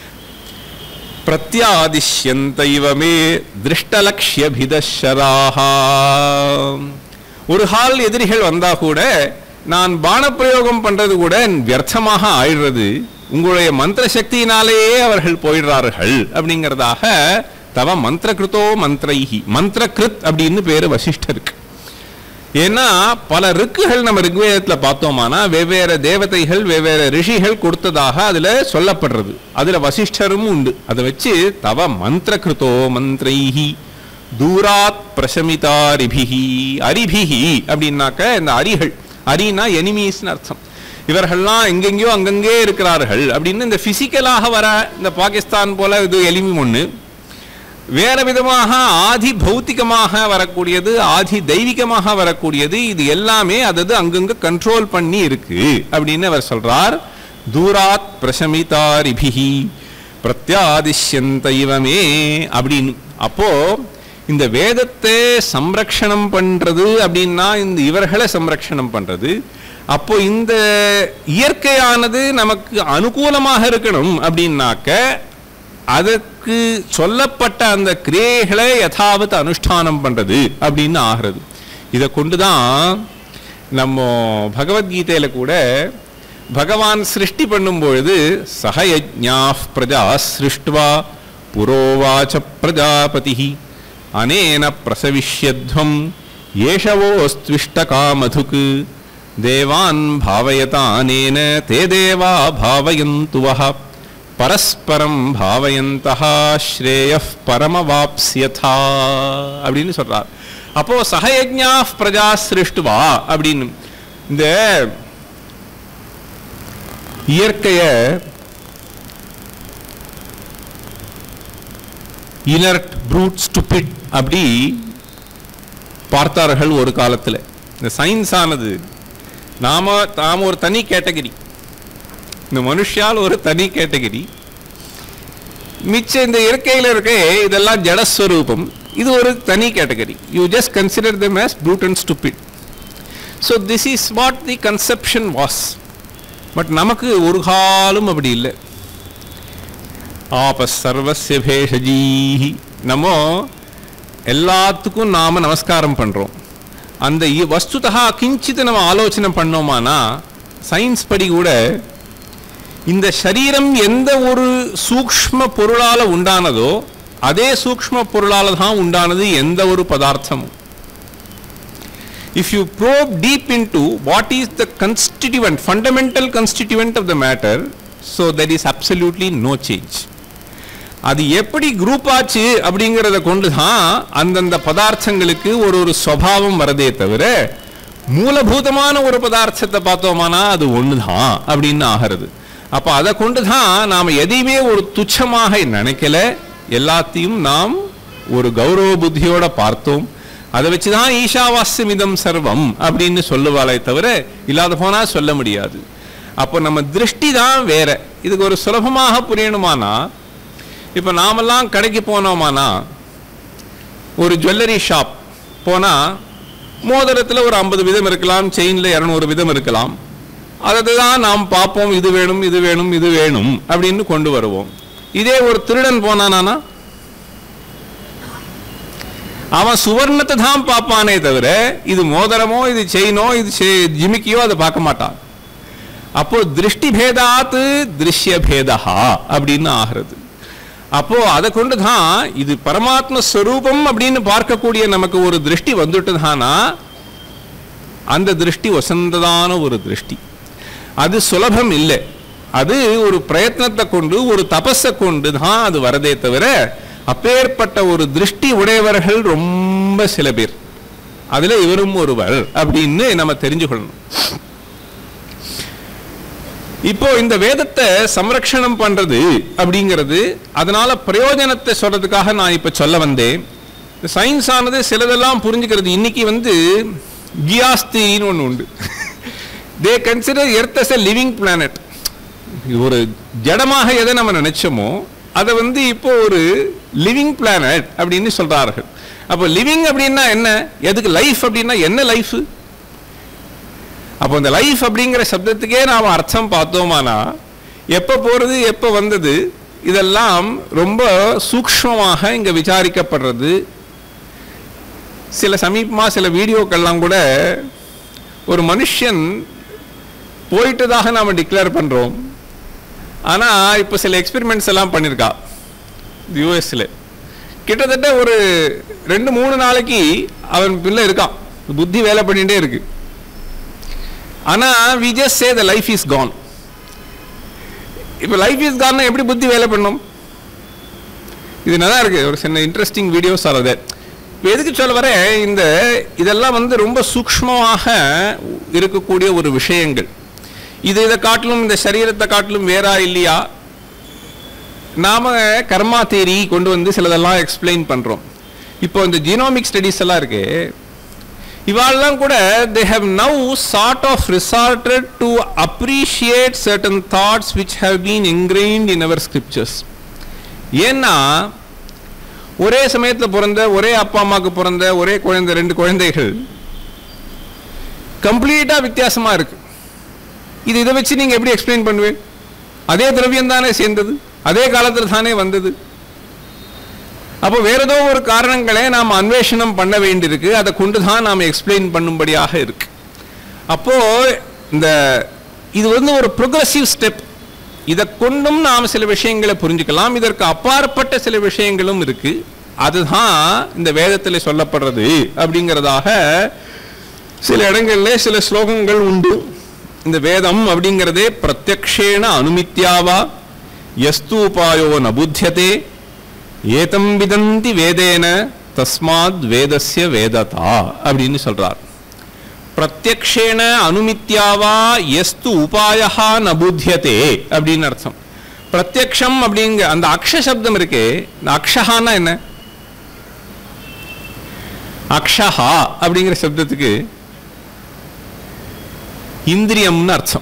பிரத்யாதிஷ்யந்த இவ மே திருஷ்டலக்ஷியபிதஷராக ஒரு ஹால் எதிரிகள் வந்தா கூட நான் பானப்பிரயோகம் பண்றது கூட வியர்த்தமாக ஆயிடுறது உங்களுடைய மந்திர சக்தியினாலேயே அவர்கள் போயிடுறார்கள் அப்படிங்கிறதாக தவ மந்திர கிருத்தோ மந்திரைஹி மந்திர கிருத் அப்படின்னு பேரு வசிஷ்டருக்கு ஏன்னா பல ரிக்குகள் நம்ம ரிக்வேதத்துல பார்த்தோமானா வெவ்வேறு தேவதைகள் வெவ்வேறு ரிஷிகள் கொடுத்ததாக அதுல சொல்லப்படுறது அதுல வசிஷ்டரும் உண்டு அதை வச்சு தவ மந்திர கிருத்தோ மந்திரைஹி தூராத் பிரசமிதா ரிபிஹி அரிபிஹி அப்படின்னாக்க இந்த அரிகள் அரினா எனிமீஸ்னு அர்த்தம் இவர்கள்லாம் எங்கெங்கேயோ அங்கங்கே இருக்கிறார்கள் அப்படின்னு இந்த பிசிக்கலாக வர இந்த பாகிஸ்தான் போல இது எலிமி ஒண்ணு வேற விதமாக ஆதி பௌத்திகமாக வரக்கூடியது ஆதி தெய்வீகமாக வரக்கூடியது இது எல்லாமே அதது அங்கங்க கண்ட்ரோல் பண்ணி இருக்கு அப்படின்னு அவர் சொல்றார் தூராத் பிரசமிதாரிபிகி பிரத்யாதிஷ்யந்த இவமே அப்படின்னு அப்போ இந்த வேதத்தை சம்ரக்ஷணம் பண்றது அப்படின்னா இந்த இவர்களை சம்ரக்ஷணம் பண்றது அப்போ இந்த இயற்கையானது நமக்கு அனுகூலமாக இருக்கணும் அப்படின்னாக்க அதற்கு சொல்லப்பட்ட அந்த கிரியைகளை யதாவத் அனுஷ்டானம் பண்றது அப்படின்னு ஆகிறது இதை கொண்டுதான் நம்ம பகவத்கீதையில கூட பகவான் சிருஷ்டி பண்ணும்பொழுது சகயஜ்ஞா பிரஜா சிருஷ்டுவா புரோவாச்ச பிரஜாபதி அனேன பிரசவிஷ்யத்வம் ஏஷவோஸ்த்விஷ்ட காமதுக்கு தேவான் பாவயதானேன தே தேவா பாவயந்து வஹ பரஸ்பரம் பாவயந்தா ஸ்ரேய பரமவாப்ஸ்யதா அப்படின்னு சொல்றார் அப்போ சகயஜ்ஞா பிரஜா சிருஷ்டுவா அப்படின்னு இந்த இயற்கைய இனர்ட் ப்ரூட் ஸ்டுபிட் அப்படி பார்த்தார்கள் ஒரு காலத்தில் இந்த சயின்ஸ் ஆனது நாம தாம ஒரு தனி கேட்டகரி இந்த மனுஷால் ஒரு தனி கேட்டகரி மிச்ச இந்த இயற்கையில் இருக்க இதெல்லாம் ஜடஸ்வரூபம் இது ஒரு தனி category you just consider them as brute and stupid so this is what the conception was but நமக்கு ஒரு காலம் அப்படி இல்லை ஆப சர்வசிய பேஷஜீஹி நம்ம எல்லாத்துக்கும் நாம நமஸ்காரம் பண்றோம் அந்த இ- வஸ்துதா கிஞ்சித் நம்ம ஆலோசனை பண்ணோமானா சயின்ஸ் படி கூட இந்த சரீரம் எந்த ஒரு சூக்ஷ்ம பொருளால உண்டானதோ அதே சூக்ஷ்ம பொருளால தான் உண்டானது எந்த ஒரு பதார்த்தமும் if you probe deep into what is the constituent, fundamental constituent of the matter, so there is absolutely no change. அது எப்படி குரூப் ஆச்சு அப்படிங்கிறத கொண்டு தான் அந்தந்த பதார்த்தங்களுக்கு ஒரு ஒரு சுவாவம் வரதே தவிர மூலபூதமான ஒரு பதார்த்தத்தை பார்த்தோமானா அது ஒன்று தான் அப்படின்னு ஆகிறது அப்போ அதை கொண்டு தான் நாம் எதையுமே ஒரு துச்சமாக நினைக்கல எல்லாத்தையும் நாம் ஒரு கௌரவ புத்தியோட பார்த்தோம் அதை வச்சு தான் ஈஷாவாஸ்யமிதம் சர்வம் அப்படின்னு சொல்லுவாளே தவிர இல்லாத போனா சொல்ல முடியாது அப்போ நம்ம திருஷ்டி தான் வேற இதுக்கு ஒரு சுலபமாக புரியணுமானா இப்போ நாமெல்லாம் கடைக்கு போனோமானா ஒரு ஜுவல்லரி ஷாப் போனா மோதிரத்தில் ஒரு ஐம்பது விதம் இருக்கலாம் செயின்ல இரநூறு விதம் இருக்கலாம் அதை தான் நாம் பார்ப்போம் இது வேணும் இது வேணும் இது வேணும் அப்படின்னு கொண்டு வருவோம் இதே ஒரு திருடன் போனானா அவன் சுவர்ணத்தை தான் பார்ப்பானே தவிர இது மோதிரமோ இது செயினோ இது செ- ஜிமிக்கியோ அதை பார்க்க மாட்டான் அப்போ திருஷ்டி பேதாத்து திருஷ்ய பேதா அப்படின்னு ஆகிறது அப்போ அதை கொண்டு தான் இது பரமாத்ம ஸ்வரூபம் அப்படின்னு பார்க்கக்கூடிய நமக்கு ஒரு திருஷ்டி வந்துட்டுதானா அந்த திருஷ்டி வசந்ததான ஒரு திருஷ்டி அது சுலபம் இல்லை அது ஒரு பிரயத்னத்தை கொண்டு ஒரு தபஸை கொண்டு தான் அது வரதே தவிர அப்பேற்பட்ட ஒரு திருஷ்டி உடையவர்கள் ரொம்ப சில பேர் அதுல இவரும் ஒருவர் அப்படின்னு நம்ம தெரிஞ்சுக்கொள்ளணும் இப்போ இந்த வேதத்தை சம்ரக்ஷணம் பண்றது அப்படிங்கிறது அதனால பிரயோஜனத்தை சொல்றதுக்காக நான் இப்ப சொல்ல வந்தேன் சயின்ஸ் ஆனது சிலதெல்லாம் புரிஞ்சுக்கிறது இன்னைக்கு வந்து கியாஸ்தின்னு ஒன்று உண்டு they consider earth as a living planet ஒரு ஜடமாக எதை நம்ம நினைச்சோமோ அதை வந்து இப்போ ஒரு லிவிங் பிளானட் அப்படின்னு சொல்றார்கள் அப்போ லிவிங் அப்படின்னா என்ன எதுக்கு லைஃப் அப்படின்னா என்ன லைஃப் அப்போ இந்த லைஃப் அப்படிங்கிற சப்தத்துக்கே நாம் அர்த்தம் பார்த்தோமானா எப்போ போறது எப்போ வந்தது இதெல்லாம் ரொம்ப சூக்ஷ்மமாக இங்க விசாரிக்கப்படுறது சில சமீபமா சில வீடியோக்கள்லாம் கூட ஒரு மனுஷன் போயிட்டதாக நாம டிக்ளேர் பண்றோம் ஆனா இப்போ சில எக்ஸ்பெரிமெண்ட்ஸ் எல்லாம் பண்ணியிருக்கா யூஎஸ்ல கிட்டத்தட்ட ஒரு ரெண்டு மூணு நாளைக்கு அவன் பிள்ளை இருக்கான் புத்தி வேலை பண்ணிட்டே இருக்கு ஆனா we just say the life is gone இப்போ லைஃப் இஸ் கான்னா எப்படி புத்தி வேலை பண்ணும் இது நல்லா இருக்கு ஒரு சின்ன இன்ட்ரெஸ்டிங் வீடியோஸ் ஆர் அது இப்போ எதுக்கு சொல்ல வரேன் இந்த இதெல்லாம் வந்து ரொம்ப சூக்ஷ்மமாக இருக்கக்கூடிய ஒரு விஷயங்கள் இது இதை காட்டிலும் இந்த சரீரத்தை காட்டிலும் வேறா இல்லையா நாம கர்மா தேரி கொண்டு வந்து சிலதெல்லாம் எக்ஸ்பிளைன் பண்றோம் இப்போ இந்த ஜீனோமிக் ஸ்டடிஸ் எல்லாம் இருக்கு இவாளெல்லாம் கூட they have now sort of resorted to appreciate certain thoughts which have been ingrained in our scriptures ஏன்னா ஒரே சமயத்தில் பிறந்த ஒரே அப்பா அம்மாவுக்கு பிறந்த ஒரே குழந்தை ரெண்டு குழந்தைகள் கம்ப்ளீட்டா வித்தியாசமா இருக்கு இது இதை வச்சு நீங்க எப்படி எக்ஸ்பிளைன் பண்ணுவேன் அதே திரவியம் தானே சேர்ந்தது அதே காலத்தில் தானே வந்தது அப்போ வேற ஏதோ ஒரு காரணங்களை நாம் அன்வேஷணம் பண்ண வேண்டியிருக்கு அதை கொண்டு தான் நாம் எக்ஸ்பிளைன் பண்ணும்படியாக இருக்கு அப்போ இந்த இது வந்து ஒரு ப்ரொக்ரஸிவ் ஸ்டெப் இதை கொண்டும் நாம் சில விஷயங்களை புரிஞ்சுக்கலாம் இதற்கு அப்பாற்பட்ட சில விஷயங்களும் இருக்கு அதுதான் இந்த வேதத்தில் சொல்லப்படுறது அப்படிங்கிறதாக சில இடங்கள்ல சில ஸ்லோகங்கள் உண்டு இந்த வேதம் அப்படிங்கிறதே பிரத்யக்ஷேன அனுமித்யாவா யஸ்தூபாயோ நபுத்தியதே ஏதம் விதந்தி வேதேன தஸ்மாத் வேதஸ்ய வேததா அப்படின்னு சொல்றார் பிரத்யக்ஷேன அனுமித்யாவா எஸ்து உபாயா நபுத்தியதே அப்படின்னு அர்த்தம் பிரத்யக்ஷம் அப்படிங்க அந்த அக்ஷ சப்தம் இருக்கே இந்த அக்ஷஹான்னா என்ன அக்ஷஹா அப்படிங்கிற சப்தத்துக்கு இந்திரியம்னு அர்த்தம்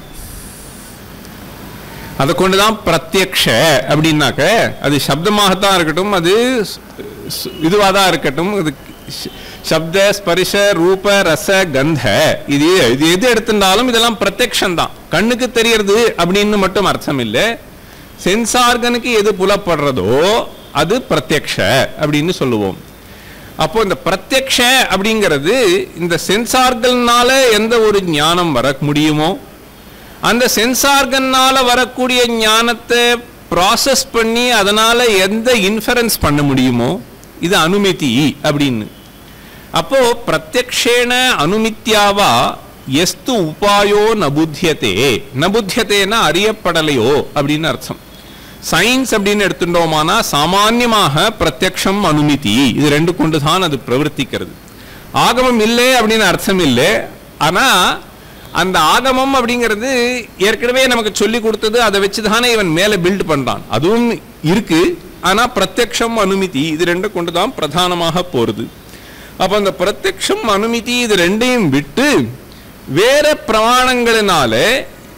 அதை கொண்டுதான் பிரத்யக்ஷ அப்படின்னாக்க அது சப்தமாகத்தான் இருக்கட்டும் அது இதுவாக தான் இருக்கட்டும் அது ஷ- சப்த ஸ்பரிச ரூப ரச கந்த இது இது எது எடுத்திருந்தாலும் இதெல்லாம் பிரத்யக்ஷம் தான் கண்ணுக்கு தெரியறது அப்படின்னு மட்டும் அர்த்தம் இல்லை சென்சார்கனுக்கு எது புலப்படுறதோ அது பிரத்யக்ஷ அப்படின்னு சொல்லுவோம் அப்போ இந்த பிரத்யக்ஷ அப்படிங்கிறது இந்த சென்சார்கள்னால எந்த ஒரு ஞானம் வர முடியுமோ அந்த சென்சார்கன்னால வரக்கூடிய ஞானத்தை ப்ராசஸ் பண்ணி அதனால எந்த இன்ஃபரன்ஸ் பண்ண முடியுமோ இது அனுமதி அப்படின்னு அப்போ பிரத்யக்ஷேன அனுமித்யாவா எஸ்து உபாயோ நபுத்தியதே நபுத்தியதேனா அறியப்படலையோ அப்படின்னு அர்த்தம் சயின்ஸ் அப்படின்னு எடுத்துட்டோமானா சாமான்யமாக பிரத்யக்ஷம் அனுமதி இது ரெண்டு கொண்டு தான் அது பிரவர்த்திக்கிறது ஆகமம் இல்லை அப்படின்னு அர்த்தம் இல்லை ஆனா அந்த ஆகமம் அப்படிங்கிறது ஏற்கனவே நமக்கு சொல்லி கொடுத்தது அதை வச்சு தானே இவன் மேலே பில்ட் பண்றான் அதுவும் இருக்கு ஆனா பிரத்யக்ஷம் அனுமதி இது ரெண்டும் கொண்டு தான் பிரதானமாக போறது அப்ப அந்த பிரத்யக்ஷம் அனுமதி இது ரெண்டையும் விட்டு வேற பிரமாணங்களினாலே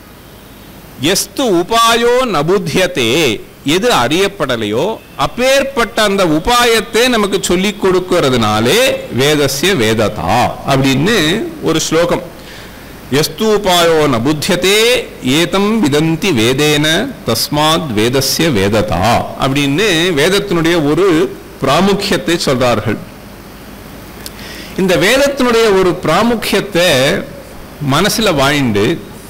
எஸ்து உபாயோ நபுத்தியதே எது அறியப்படலையோ அப்பேற்பட்ட அந்த உபாயத்தை நமக்கு சொல்லிக் கொடுக்கிறதுனாலே வேதஸ்ய வேததா அப்படின்னு ஒரு ஸ்லோகம் எஸ்தூபாயோ நபுத்தியதே ஏதம் விதந்தி வேதேன தஸ்மாத் வேதஸ்ய வேததா அப்படின்னு வேதத்தினுடைய ஒரு பிராமுக்கியத்தை சொல்றார்கள் இந்த வேதத்தினுடைய ஒரு பிராமுக்கியத்தை மனசுல வாழ்ந்து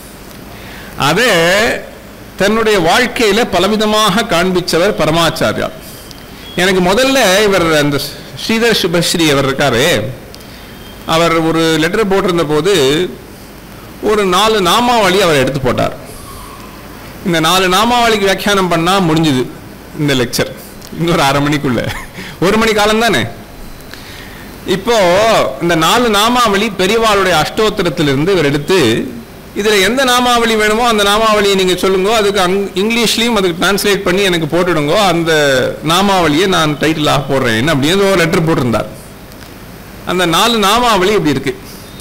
அதை தன்னுடைய வாழ்க்கையில பலவிதமாக காண்பிச்சவர் பரமாச்சாரியா எனக்கு முதல்ல இவர் அந்த ஸ்ரீதர் சுபஸ்ரீ அவர் இருக்காரு அவர் ஒரு லெட்டர் போட்டிருந்த போது ஒரு நாலு நாமாவளி அவர் எடுத்து போட்டார் இந்த நாலு நாமாவளிக்கு வியாக்கியானம் பண்ணா முடிஞ்சுது இந்த லெக்சர் இன்னொரு அரை மணிக்குள்ள ஒரு மணி காலம் தானே இப்போ இந்த நாலு நாமாவளி பெரியவாளுடைய அஷ்டோத்திரத்திலிருந்து இவர் எடுத்து இதுல எந்த நாமாவளி வேணுமோ அந்த நாமாவளியை நீங்க சொல்லுங்க அதுக்கு அங்- இங்கிலீஷ்லயும் அதுக்கு டிரான்ஸ்லேட் பண்ணி எனக்கு போட்டுடுங்க அந்த நாமாவளியை நான் டைட்டிலாக போடுறேன் அப்படின்னு ஒரு லெட்டர் போட்டிருந்தார் அந்த நாலு நாமாவளி இப்படி இருக்கு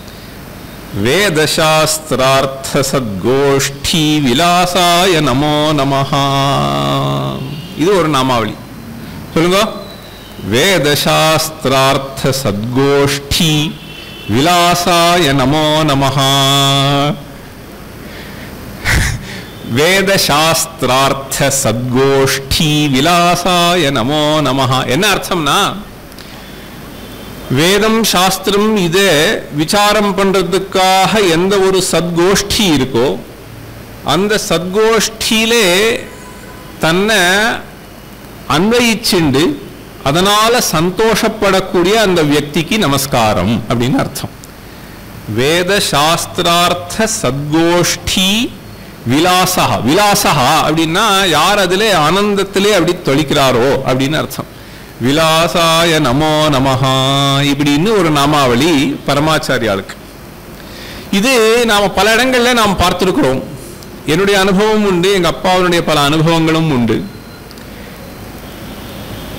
வேதசாஸ்திரார்த்த சத்கோஷ்டி விலாசாய நமோ நமஹா இது ஒரு நாமாவளி சொல்லுங்க வேதசாஸ்திரார்த்த சத்கோஷ்டி விலாசாய நமோ நமஹா வேதசாஸ்திரார்த்த சத்கோஷ்டி விலாசாய நமோ நமஹா என்ன அர்த்தம்னா வேதம் சாஸ்திரம் இதை விசாரம் பண்றதுக்காக எந்த ஒரு சத்கோஷ்டி இருக்கோ அந்த சத்கோஷ்டியிலே தன்னை அன்வயிச்சுண்டு அதனால சந்தோஷப்படக்கூடிய அந்த வியக்திக்கு நமஸ்காரம் அப்படின்னு அர்த்தம் வேத சாஸ்திரார்த்த சத்கோஷ்டி விலாசா விலாசா அப்படின்னா யார் அதிலே ஆனந்தத்திலே அப்படி தொழிக்கிறாரோ அப்படின்னு அர்த்தம் விலாசாய நமோ நமஹா இப்படின்னு ஒரு நாமாவளி பரமாச்சாரியாளுக்கு இது நாம பல இடங்கள்ல நாம் பார்த்திருக்கிறோம் என்னுடைய அனுபவம் உண்டு எங்க அப்பாவுடைய பல அனுபவங்களும் உண்டு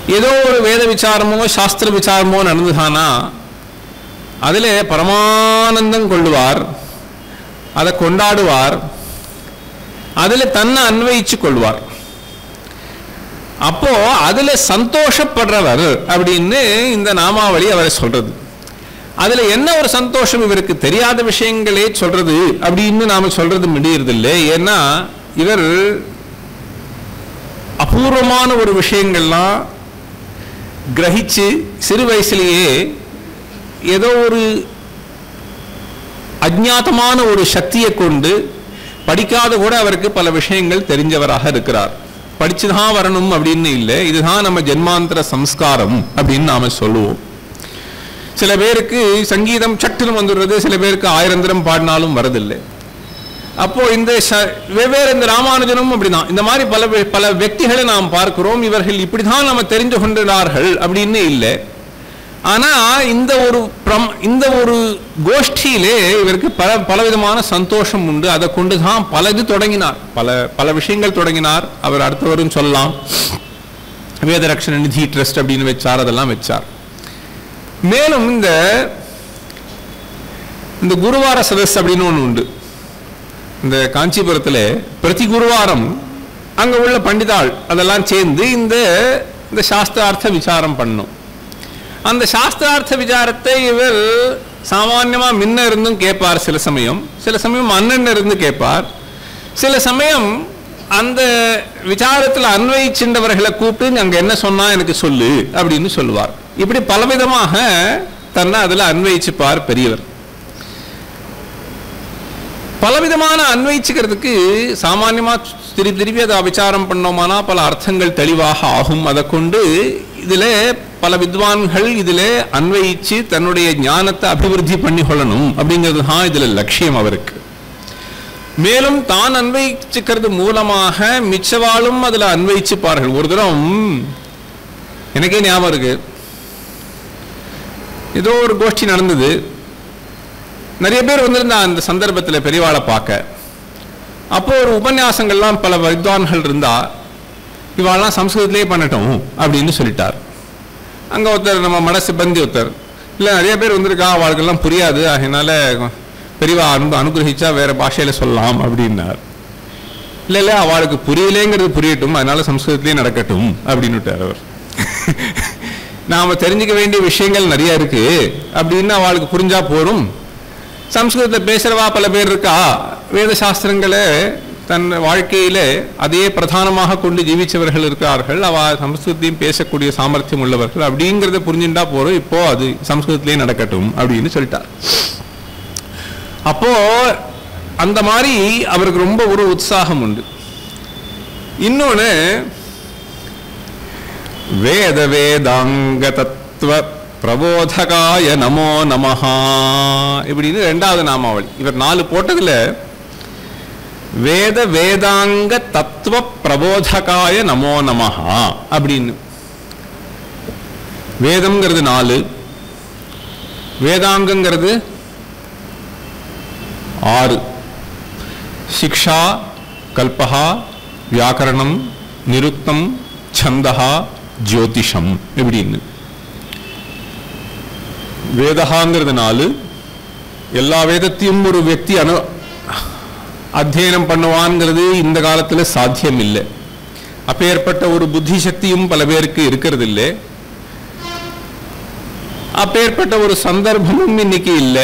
ஏதோ ஒரு வேத விசாரமோ சாஸ்திர விசாரமோ நடந்துதானா அதில் பரமானந்தம் கொள்ளுவார் அதை கொண்டாடுவார் அதில் தன்னை அன்வயிச்சு கொள்வார் அப்போ அதுல சந்தோஷப்படுறவர் அப்படின்னு இந்த நாமாவளி அவரை சொல்றது அதுல என்ன ஒரு சந்தோஷம் இவருக்கு தெரியாத விஷயங்களே சொல்றது அப்படின்னு நாம சொல்றது முடியறதில்லை ஏன்னா இவர் அபூர்வமான ஒரு விஷயங்கள்லாம் கிரகிச்சு சிறு வயசுலேயே ஏதோ ஒரு அஜ்ஞாதமான ஒரு சக்தியை கொண்டு படிக்காத கூட அவருக்கு பல விஷயங்கள் தெரிஞ்சவராக இருக்கிறார் படிச்சுதான் வரணும் அப்படின்னு இல்லை இதுதான் நம்ம ஜென்மாந்தர சம்ஸ்காரம் அப்படின்னு நாம சொல்லுவோம் சில பேருக்கு சங்கீதம் சட்டுன்னு வந்துடுறது சில பேருக்கு ஆயிரந்திரம் பாடினாலும் வரதில்லை அப்போ இந்த ச- வெவ்வேறு இந்த ராமானுஜனும் அப்படிதான் இந்த மாதிரி பல வே- பல వ్యక్తిகளை நாம் பார்க்கிறோம் இவர்கள் இப்படிதான் நம்ம தெரிந்து கொண்டுள்ளார்கள் அப்படின்னு இல்லை ஆனா இந்த ஒரு பிரம் இந்த ஒரு கோஷ்டியிலே இவருக்கு பல பலவிதமான சந்தோஷம் உண்டு அதை கொண்டு தான் பல இது தொடங்கினார் பல பல விஷயங்கள் தொடங்கினார் அவர் அடுத்தவரும் சொல்லலாம் வேதரக்ஷண நிதி ட்ரஸ்ட் அப்படின்னு வச்சார் அதெல்லாம் வச்சார் மேலும் இந்த இந்த குருவார சதஸ் அப்படின்னு ஒன்று உண்டு இந்த காஞ்சிபுரத்தில் பிரதி குருவாரம் அங்க உள்ள பண்டிதாள் அதெல்லாம் சேர்ந்து இந்த இந்த சாஸ்திரார்த்த விசாரம் பண்ணும் அந்த சாஸ்திரார்த்த விசாரத்தை இவர் சாமான்யமா முன்ன இருந்தும் கேட்பார் சில சமயம் சில சமயம் அண்ணன் இருந்து கேட்பார் சில சமயம் அந்த விசாரத்தில் அன்வயிச்சின்றவர்களை கூப்பிட்டு அங்க என்ன சொன்னா எனக்கு சொல்லு அப்படின்னு சொல்லுவார் இப்படி பலவிதமாக தன்னை அதுல அன்வயிச்சுப்பார் பெரியவர் பலவிதமான அன்வயிச்சுக்கிறதுக்கு சாமான்யமா திருப்பி திருப்பி அதை விசாரம் பண்ணோமானா பல அர்த்தங்கள் தெளிவாக ஆகும் அதை கொண்டு இதுல பல வித்வான்கள் இதுல அன்வயிச்சு தன்னுடைய ஞானத்தை அபிவிருத்தி பண்ணி கொள்ளணும் அப்படிங்கிறது தான் இதுல லட்சியம் அவருக்கு மேலும் தான் அன்வயிச்சுக்கிறது மூலமாக மிச்சவாளும் அதுல அன்வயிச்சுப்பார்கள் ஒரு தரம் எனக்கே ஞாபகம் இருக்கு ஏதோ ஒரு கோஷ்டி நடந்தது நிறைய பேர் வந்திருந்தா அந்த சந்தர்ப்பத்தில் பெரியவாளை பார்க்க அப்போ ஒரு உபன்யாசங்கள்லாம் பல வித்வான்கள் இருந்தா இவாளெல்லாம் சம்ஸ்கிருதத்திலே பண்ணட்டும் அப்படின்னு சொல்லிட்டார் அங்க ஒருத்தர் நம்ம மட சிப்பந்தி ஒருத்தர் இல்லை நிறைய பேர் வந்திருக்கா அவளுக்கெல்லாம் புரியாது அதனால பெரியவா அனு அனுகிரகிச்சா வேற பாஷையில சொல்லலாம் அப்படின்னார் இல்லை இல்லை அவளுக்கு புரியலேங்கிறது புரியட்டும் அதனால சம்ஸ்கிருதத்திலே நடக்கட்டும் அப்படின்னுட்டார் அவர் நாம தெரிஞ்சுக்க வேண்டிய விஷயங்கள் நிறைய இருக்கு அப்படின்னு அவளுக்கு புரிஞ்சா போரும் சம்ஸ்கிருதத்தை பேசுறவா பல பேர் இருக்கா வேத சாஸ்திரங்களை தன் வாழ்க்கையில அதே பிரதானமாக கொண்டு ஜீவிச்சவர்கள் இருக்கிறார்கள் அவ சம்ஸ்கிருதத்தையும் பேசக்கூடிய சாமர்த்தியம் உள்ளவர்கள் அப்படிங்கிறத புரிஞ்சுட்டா போறோம் இப்போ அது சம்ஸ்கிருதத்திலே நடக்கட்டும் அப்படின்னு சொல்லிட்டார் அப்போ அந்த மாதிரி அவருக்கு ரொம்ப ஒரு உற்சாகம் உண்டு இன்னொன்னு வேத வேதாங்க தத்துவ பிரபோதகாய நமோ நமஹா இப்படின்னு ரெண்டாவது நாமாவளி இவர் நாலு போட்டதுல வேத வேதாங்க தத்துவ பிரபோதகாய நமோ நமஹா அப்படின்னு வேதம்ங்கிறது நாலு வேதாங்கங்கிறது ஆறு சிக்ஷா கல்பஹா வியாக்கரணம் நிருத்தம் சந்தஹா ஜோதிஷம் இப்படின்னு வேதகாங்கிறது நாலு எல்லா வேதத்தையும் ஒரு వ్యక్తి அனு அத்தியனம் பண்ணுவான்ங்கிறது இந்த காலத்துல சாத்தியம் இல்லை அப்பேற்பட்ட ஒரு புத்தி சக்தியும் பல பேருக்கு இருக்கிறது இல்லை அப்பேற்பட்ட ஒரு சந்தர்ப்பமும் இன்னைக்கு இல்லை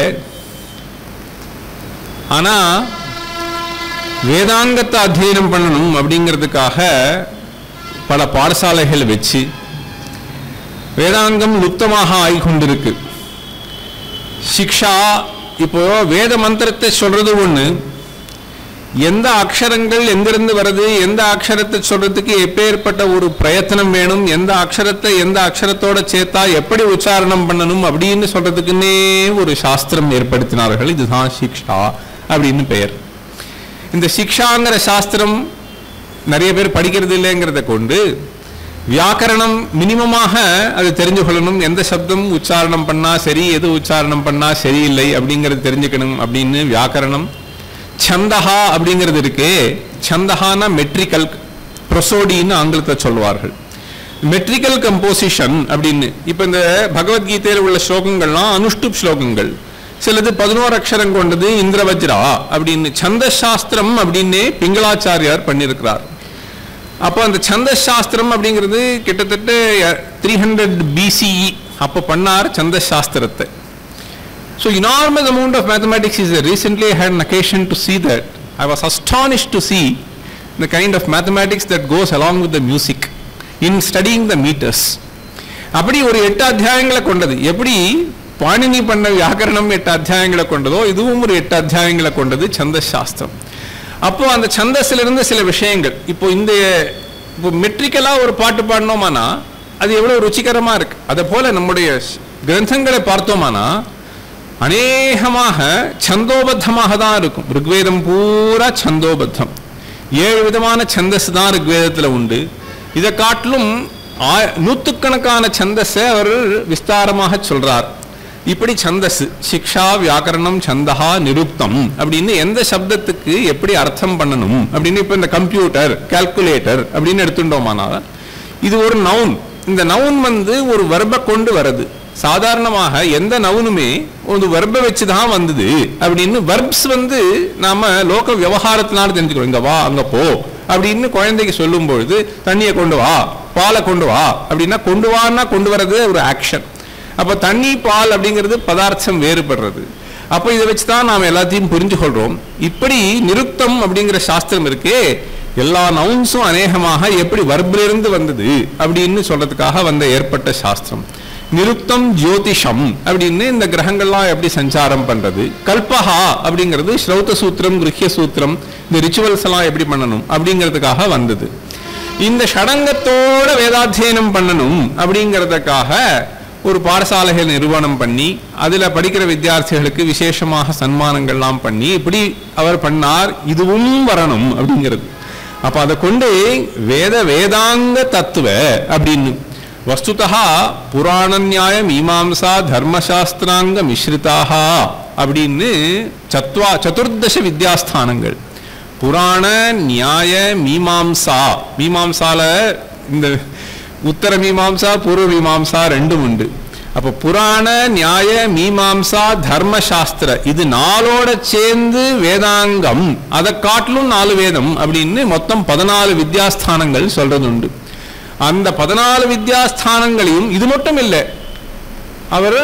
ஆனா வேதாங்கத்தை அத்தியனம் பண்ணணும் அப்படிங்கிறதுக்காக பல பாடசாலைகள் வச்சு வேதாங்கம் லுப்தமாக ஆகிக்கொண்டிருக்கு சிக்ஷா இப்போ வேத மந்திரத்தை சொல்றது ஒண்ணு எந்த அக்ஷரங்கள் எங்கிருந்து வருது எந்த அக்ஷரத்தை சொல்றதுக்கு எப்பேற்பட்ட ஒரு பிரயத்தனம் வேணும் எந்த அக்ஷரத்தை எந்த அக்ஷரத்தோட சேர்த்தா எப்படி உச்சாரணம் பண்ணணும் அப்படின்னு சொல்றதுக்குன்னே ஒரு சாஸ்திரம் ஏற்படுத்தினார்கள் இதுதான் சிக்ஷா அப்படின்னு பெயர் இந்த சிக்ஷாங்கிற சாஸ்திரம் நிறைய பேர் படிக்கிறது இல்லைங்கிறத கொண்டு வியாக்கரணம் மினிமமாக அது தெரிஞ்சு கொள்ளணும் எந்த சப்தம் உச்சாரணம் பண்ணா சரி எது உச்சாரணம் பண்ணா சரியில்லை அப்படிங்கிறது தெரிஞ்சுக்கணும் அப்படின்னு வியாக்கரணம் சந்தஹா அப்படிங்கிறது இருக்கு சந்தஹானா மெட்ரிக்கல் ப்ரொசோடின்னு ஆங்கிலத்தை சொல்வார்கள் மெட்ரிக்கல் கம்போசிஷன் அப்படின்னு இப்ப இந்த பகவத்கீதையில உள்ள ஸ்லோகங்கள்லாம் அனுஷ்டுப் ஸ்லோகங்கள் சிலது பதினோரு அக்ஷரம் கொண்டது இந்திரவஜ்ரா அப்படின்னு சந்த சாஸ்திரம் அப்படின்னு பிங்களாச்சாரியார் பண்ணியிருக்கிறார் அப்போ அந்த சந்த சாஸ்திரம் அப்படிங்கிறது கிட்டத்தட்ட த்ரீ ஹண்ட்ரட் பிசிஇ அப்போ பண்ணார் சந்த சாஸ்திரத்தை So enormous amount of mathematics is there. Recently I had an occasion to see that. I was astonished to see the kind of mathematics that goes along with the music in studying the meters. அப்படி ஒரு எட்டு அத்தியாயங்களை கொண்டது எப்படி பாணினி பண்ண வியாக்கரணம் எட்டு அத்தியாயங்களை கொண்டதோ இதுவும் ஒரு எட்டு அத்தியாயங்களை கொண்டது சந்த சாஸ்திரம் அப்போ அந்த சந்தஸ்ல இருந்து சில விஷயங்கள் இப்போ இந்த இப்போ மெட்ரிக்கலா ஒரு பாட்டு பாடினோமானா அது எவ்வளவு ருச்சிகரமா இருக்கு அதை போல நம்முடைய கிரந்தங்களை பார்த்தோமானா அநேகமாக சந்தோபத்தமாக தான் இருக்கும் ருக்வேதம் பூரா சந்தோபத்தம் ஏழு விதமான சந்தஸ் தான் ருக்வேதத்தில் உண்டு இதை காட்டிலும் ஆ- நூத்துக்கணக்கான சந்தஸை அவர் விஸ்தாரமாக சொல்றார் இப்படி சந்தஸ் சிக்ஷா வியாக்கரணம் சந்தஹா நிருப்தம் அப்படின்னு எந்த சப்தத்துக்கு எப்படி அர்த்தம் பண்ணணும் அப்படின்னு இப்போ இந்த கம்ப்யூட்டர் கால்குலேட்டர் அப்படின்னு எடுத்துட்டோமானா இது ஒரு நவுன் இந்த நவுன் வந்து ஒரு வர்பை கொண்டு வருது சாதாரணமாக எந்த நவுனுமே ஒரு வர்பை வச்சு தான் வந்தது அப்படின்னு வர்ப்ஸ் வந்து நாம லோக விவகாரத்தினால தெரிஞ்சுக்கிறோம் இங்க வா அங்க போ அப்படின்னு குழந்தைக்கு சொல்லும் பொழுது தண்ணியை கொண்டு வா பாலை கொண்டு வா அப்படின்னா கொண்டு வான்னா கொண்டு வர்றது ஒரு ஆக்ஷன் அப்ப தண்ணி பால் அப்படிங்கிறது பதார்த்தம் வேறுபடுறது அப்ப இதை வச்சு தான் நாம் எல்லாத்தையும் புரிஞ்சு கொள்றோம் இப்படி நிருத்தம் அப்படிங்கிற சாஸ்திரம் இருக்கே எல்லா நவுன்ஸும் அநேகமாக எப்படி வர்பிலிருந்து வந்தது அப்படின்னு சொல்றதுக்காக வந்த ஏற்பட்ட சாஸ்திரம் நிருப்தம் ஜோதிஷம் அப்படின்னு இந்த கிரகங்கள்லாம் எப்படி சஞ்சாரம் பண்றது கல்பஹா அப்படிங்கிறது ஸ்ரௌத சூத்திரம் கிருஹ்ய சூத்திரம் இந்த ரிச்சுவல்ஸ் எல்லாம் எப்படி பண்ணணும் அப்படிங்கிறதுக்காக வந்தது இந்த ஷடங்கத்தோட வேதாத்தியனம் பண்ணணும் அப்படிங்கிறதுக்காக ஒரு பாடசாலைகள் நிறுவனம் பண்ணி அதுல படிக்கிற வித்தியார்த்திகளுக்கு விசேஷமாக சன்மானங்கள்லாம் பண்ணி இப்படி அவர் பண்ணார் இதுவும் வரணும் அப்படிங்கிறது அப்ப அதை கொண்டு வேத வேதாங்க தத்துவ அப்படின்னு வஸ்துதா புராண நியாய மீமாம்சா தர்மசாஸ்திராங்க மிஸ்ரிதாக அப்படின்னு சத்வா சதுர்தச வித்யாஸ்தானங்கள் புராண நியாய மீமாம்சா மீமாம்சால இந்த உத்தர மீமாம்சா பூர்வ மீமாம்சா ரெண்டும் உண்டு அப்ப புராண நியாய மீமாம்சா தர்மசாஸ்திர இது நாளோட சேர்ந்து வேதாங்கம் அதை காட்டிலும் நாலு வேதம் அப்படின்னு மொத்தம் பதினாலு வித்யாஸ்தானங்கள் சொல்றது உண்டு அந்த பதினாலு வித்யாஸ்தானங்களையும் இது மட்டும் இல்லை அவர்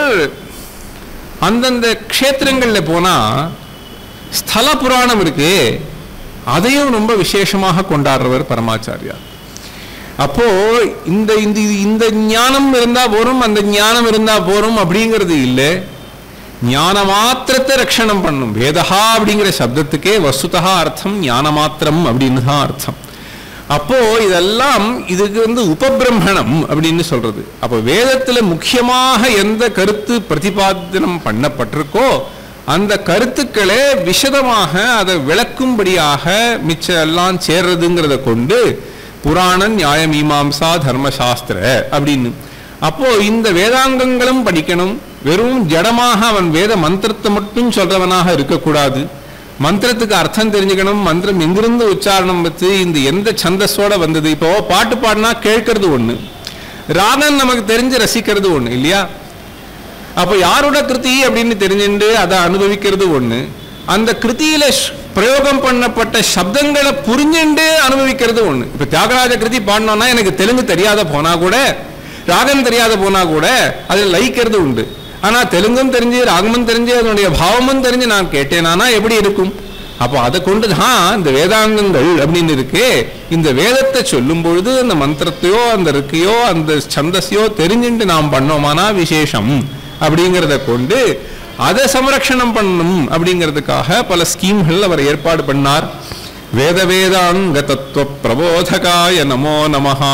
அந்தந்த க்ஷேத்திரங்கள்ல போனா ஸ்தல புராணம் இருக்கு அதையும் ரொம்ப விசேஷமாக கொண்டாடுறவர் பரமாச்சாரியார் அப்போ இந்த இந்த இந்த ஞானம் இருந்தா போரும் அந்த ஞானம் இருந்தா போரும் அப்படிங்கிறது இல்லை ஞான மாத்திரத்தை ரட்சணம் பண்ணும் வேதஹா அப்படிங்கிற சப்தத்துக்கே வசுதா அர்த்தம் ஞான மாத்திரம் அப்படின்னு தான் அர்த்தம் அப்போ இதெல்லாம் இதுக்கு வந்து உபபிரம்மணம் அப்படின்னு சொல்றது அப்போ வேதத்துல முக்கியமாக எந்த கருத்து பிரதிபாதனம் பண்ணப்பட்டிருக்கோ அந்த கருத்துக்களே விசதமாக அதை விளக்கும்படியாக மிச்சம் எல்லாம் சேர்றதுங்கிறத கொண்டு புராணம் நியாய மீமாம்சா தர்மசாஸ்திர அப்படின்னு அப்போ இந்த வேதாங்கங்களும் படிக்கணும் வெறும் ஜடமாக அவன் வேத மந்திரத்தை மட்டும் சொல்றவனாக இருக்கக்கூடாது மந்திரத்துக்கு அர்த்தம் தெரிஞ்சுக்கணும் மந்திரம் எங்கிருந்து உச்சாரணம் வச்சு இந்த எந்த சந்தஸோட வந்தது இப்போ பாட்டு பாடினா கேட்கறது ஒண்ணு ராகம் நமக்கு தெரிஞ்சு ரசிக்கிறது ஒண்ணு இல்லையா அப்போ யாரோட கிருதி அப்படின்னு தெரிஞ்சுட்டு அதை அனுபவிக்கிறது ஒண்ணு அந்த கிருதியில ஷ்- பிரயோகம் பண்ணப்பட்ட சப்தங்களை புரிஞ்சுண்டு அனுபவிக்கிறது ஒண்ணு இப்ப தியாகராஜ கிருதி பாடினோம்னா எனக்கு தெலுங்கு தெரியாத போனா கூட ராகம் தெரியாத போனா கூட அதில் லயிக்கிறது உண்டு ஆனா தெலுங்கும் தெரிஞ்சு ராகமும் தெரிஞ்சு அதனுடைய பாவமும் தெரிஞ்சு நான் கேட்டேனானா எப்படி இருக்கும் அப்போ அதை கொண்டு தான் இந்த வேதாங்கங்கள் அப்படின்னு இருக்கு இந்த வேதத்தை சொல்லும் பொழுது அந்த மந்திரத்தையோ அந்த ருக்கையோ அந்த சந்தஸையோ தெரிஞ்சுட்டு நாம் பண்ணோமானா விசேஷம் அப்படிங்கிறத கொண்டு அதை சம்ரக்ஷணம் பண்ணணும் அப்படிங்கிறதுக்காக பல ஸ்கீம்கள் அவர் ஏற்பாடு பண்ணார் வேத வேதாங்க தத்துவ பிரபோதகாய நமோ நமஹா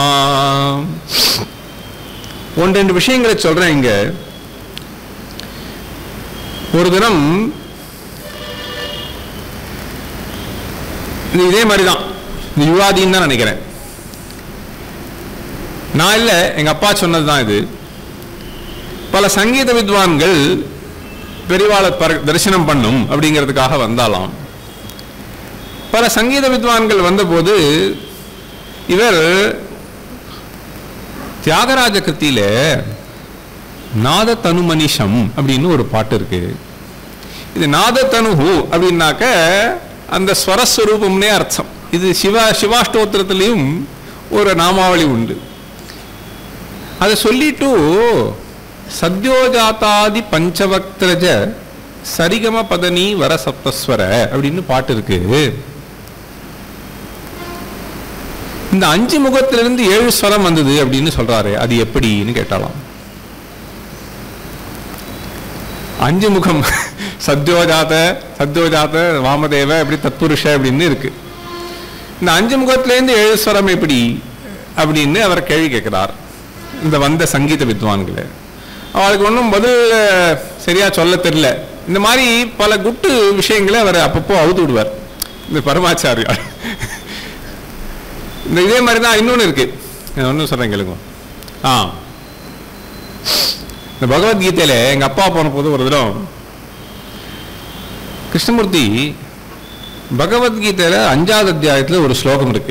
ஒன்று ரெண்டு விஷயங்களை சொல்றேன் இங்க ஒரு தினம் இது இதே மாதிரி தான் இது யுவாதின்னு தான் நினைக்கிறேன் நான் இல்லை எங்க அப்பா சொன்னது தான் இது பல சங்கீத வித்வான்கள் பெரிவாளை பர- தரிசனம் பண்ணும் அப்படிங்கிறதுக்காக வந்தாலாம் பல சங்கீத வித்வான்கள் வந்தபோது இவர் தியாகராஜ கிருத்தியில நாத தனுமனிஷம் அப்படின்னு ஒரு பாட்டு இருக்கு இது நாத தனுஹு அப்படின்னாக்க அந்த ஸ்வரஸ்வரூபம்னே அர்த்தம் இது சிவா சிவாஷ்டோத்திரத்திலையும் ஒரு நாமாவளி உண்டு அதை சொல்லிட்டு சத்யோஜாத்தாதி பஞ்சவக்திரஜ சரிகம பதனி வர சப்தஸ்வர அப்படின்னு பாட்டு இருக்கு இந்த அஞ்சு முகத்திலிருந்து ஏழு ஸ்வரம் வந்தது அப்படின்னு சொல்றாரு அது எப்படின்னு கேட்டாலாம் அஞ்சு முகம் சத்யோஜாத சத்யோஜாத வாமதேவ இப்படி தத்புருஷ அப்படின்னு இருக்கு இந்த அஞ்சு முகத்திலேருந்து ஏழு ஸ்வரம் எப்படி அப்படின்னு அவர் கேள்வி கேட்கிறார் இந்த வந்த சங்கீத வித்வான்களை அவளுக்கு ஒன்றும் பதில் சரியா சொல்ல தெரியல இந்த மாதிரி பல குட்டு விஷயங்களை அவர் அப்பப்போ அவுத்து விடுவார் இந்த பரமாச்சாரியார் இந்த இதே மாதிரி தான் இன்னொன்று இருக்கு ஒன்றும் சொல்றேன் கேளுங்க ஆ இந்த பகவத்கீதையில எங்க அப்பா போன போது ஒரு தடவை கிருஷ்ணமூர்த்தி பகவத்கீதையில அஞ்சாவது அத்தியாயத்துல ஒரு ஸ்லோகம் இருக்கு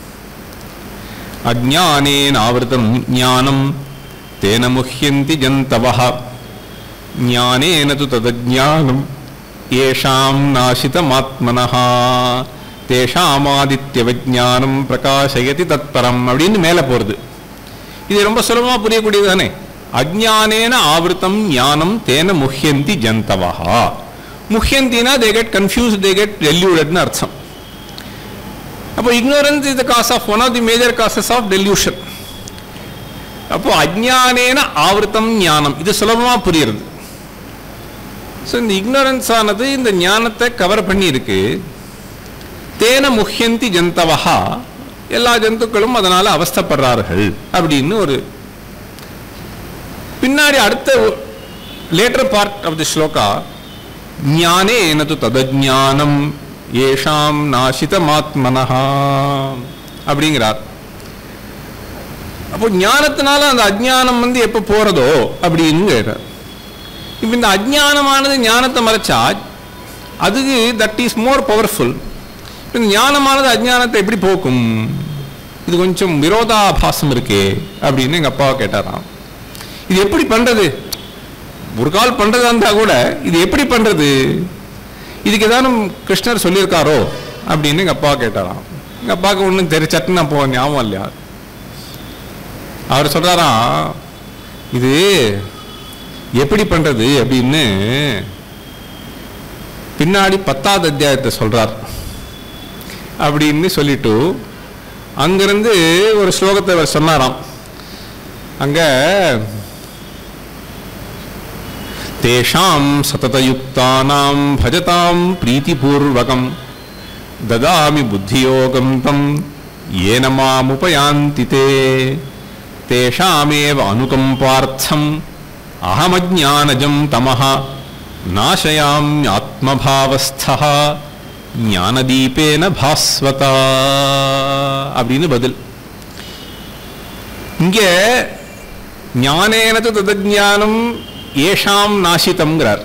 அஜானேன் ஆவர்த்தம் ஞானம் தேன முஹ்யந்தி ஜந்தவஹ ஞானேன து ததஜானம் ஏஷாம் நாசிதமாத்மனஹ தேஷாமாதித்ய விஜானம் பிரகாசயதி தத்பரம் அப்படின்னு மேலே போறது இது ரொம்ப சுலபமா புரியக்கூடியது தானே அஜானேன ஆவர்த்தம் ஞானம் தேன முஹ்யந்தி ஜந்தவஹா முஹ்யந்தினா they get confused they get டெல்யூடட்னு அர்த்தம் அப்போ ignorance is the cause of one of the major causes of delusion அப்போ அஜ்ஞானேன ஆவர்த்தம் ஞானம் இது சுலபமா புரியுறது ஸோ இந்த ignorance ஆனது இந்த ஞானத்தை கவர் பண்ணி இருக்கு தேன முஹ்யந்தி ஜந்தவஹா எல்லா ஜந்துக்களும் அதனால அவஸ்தப்படுறார்கள் அப்படின்னு ஒரு பின்னாடி அடுத்த later part of the shloka ஞானே எனது ததஜானம் ஏஷாம் நாசிதமாத்மனஹா அப்படிங்கிறார் அப்போ ஞானத்தினால அந்த அஜ்ஞானம் வந்து எப்போ போறதோ அப்படின்னு கேட்டார் இப்போ இந்த அஜ்ஞானமானது ஞானத்தை மறைச்சா அதுக்கு தட் இஸ் மோர் பவர்ஃபுல் இந்த ஞானமானது அஜ்ஞானத்தை எப்படி போக்கும் இது கொஞ்சம் விரோதாபாசம் இருக்கே அப்படின்னு எங்க அப்பாவை கேட்டாராம் இது எப்படி பண்றது ஒரு கால் பண்றதா இருந்தா கூட இது எப்படி பண்றது இதுக்கு ஏதானும் கிருஷ்ணர் சொல்லியிருக்காரோ அப்படின்னு எங்க அப்பா கேட்டாராம் எங்க அப்பாவுக்கு ஒன்றும் தெரி சட்டுன்னு நான் போக ஞாபகம் இல்லையா அவர் சொல்றாராம் இது எப்படி பண்றது அப்படின்னு பின்னாடி பத்தாவது அத்தியாயத்தை சொல்றார் அப்படின்னு சொல்லிட்டு அங்கிருந்து ஒரு ஸ்லோகத்தை அவர் சொன்னாராம் அங்க தேஷாம் சததயுக்தானாம் பஜதாம் பிரீத்திபூர்வகம் ததாமி புத்தியோகம் தம் ஏன மாமுபயாந்தி தே தேஷாமேவ அனுகம்பார்த்தம் அகமஜானஜம் தமஹ நாசயாம்யாத்மபாவஸ்தா ஞானதீபேன பாஸ்வதா அப்படின்னு பதில் இங்க ஞானேனது ததஜானம் ஏஷாம் நாசிதம்ங்கிறார்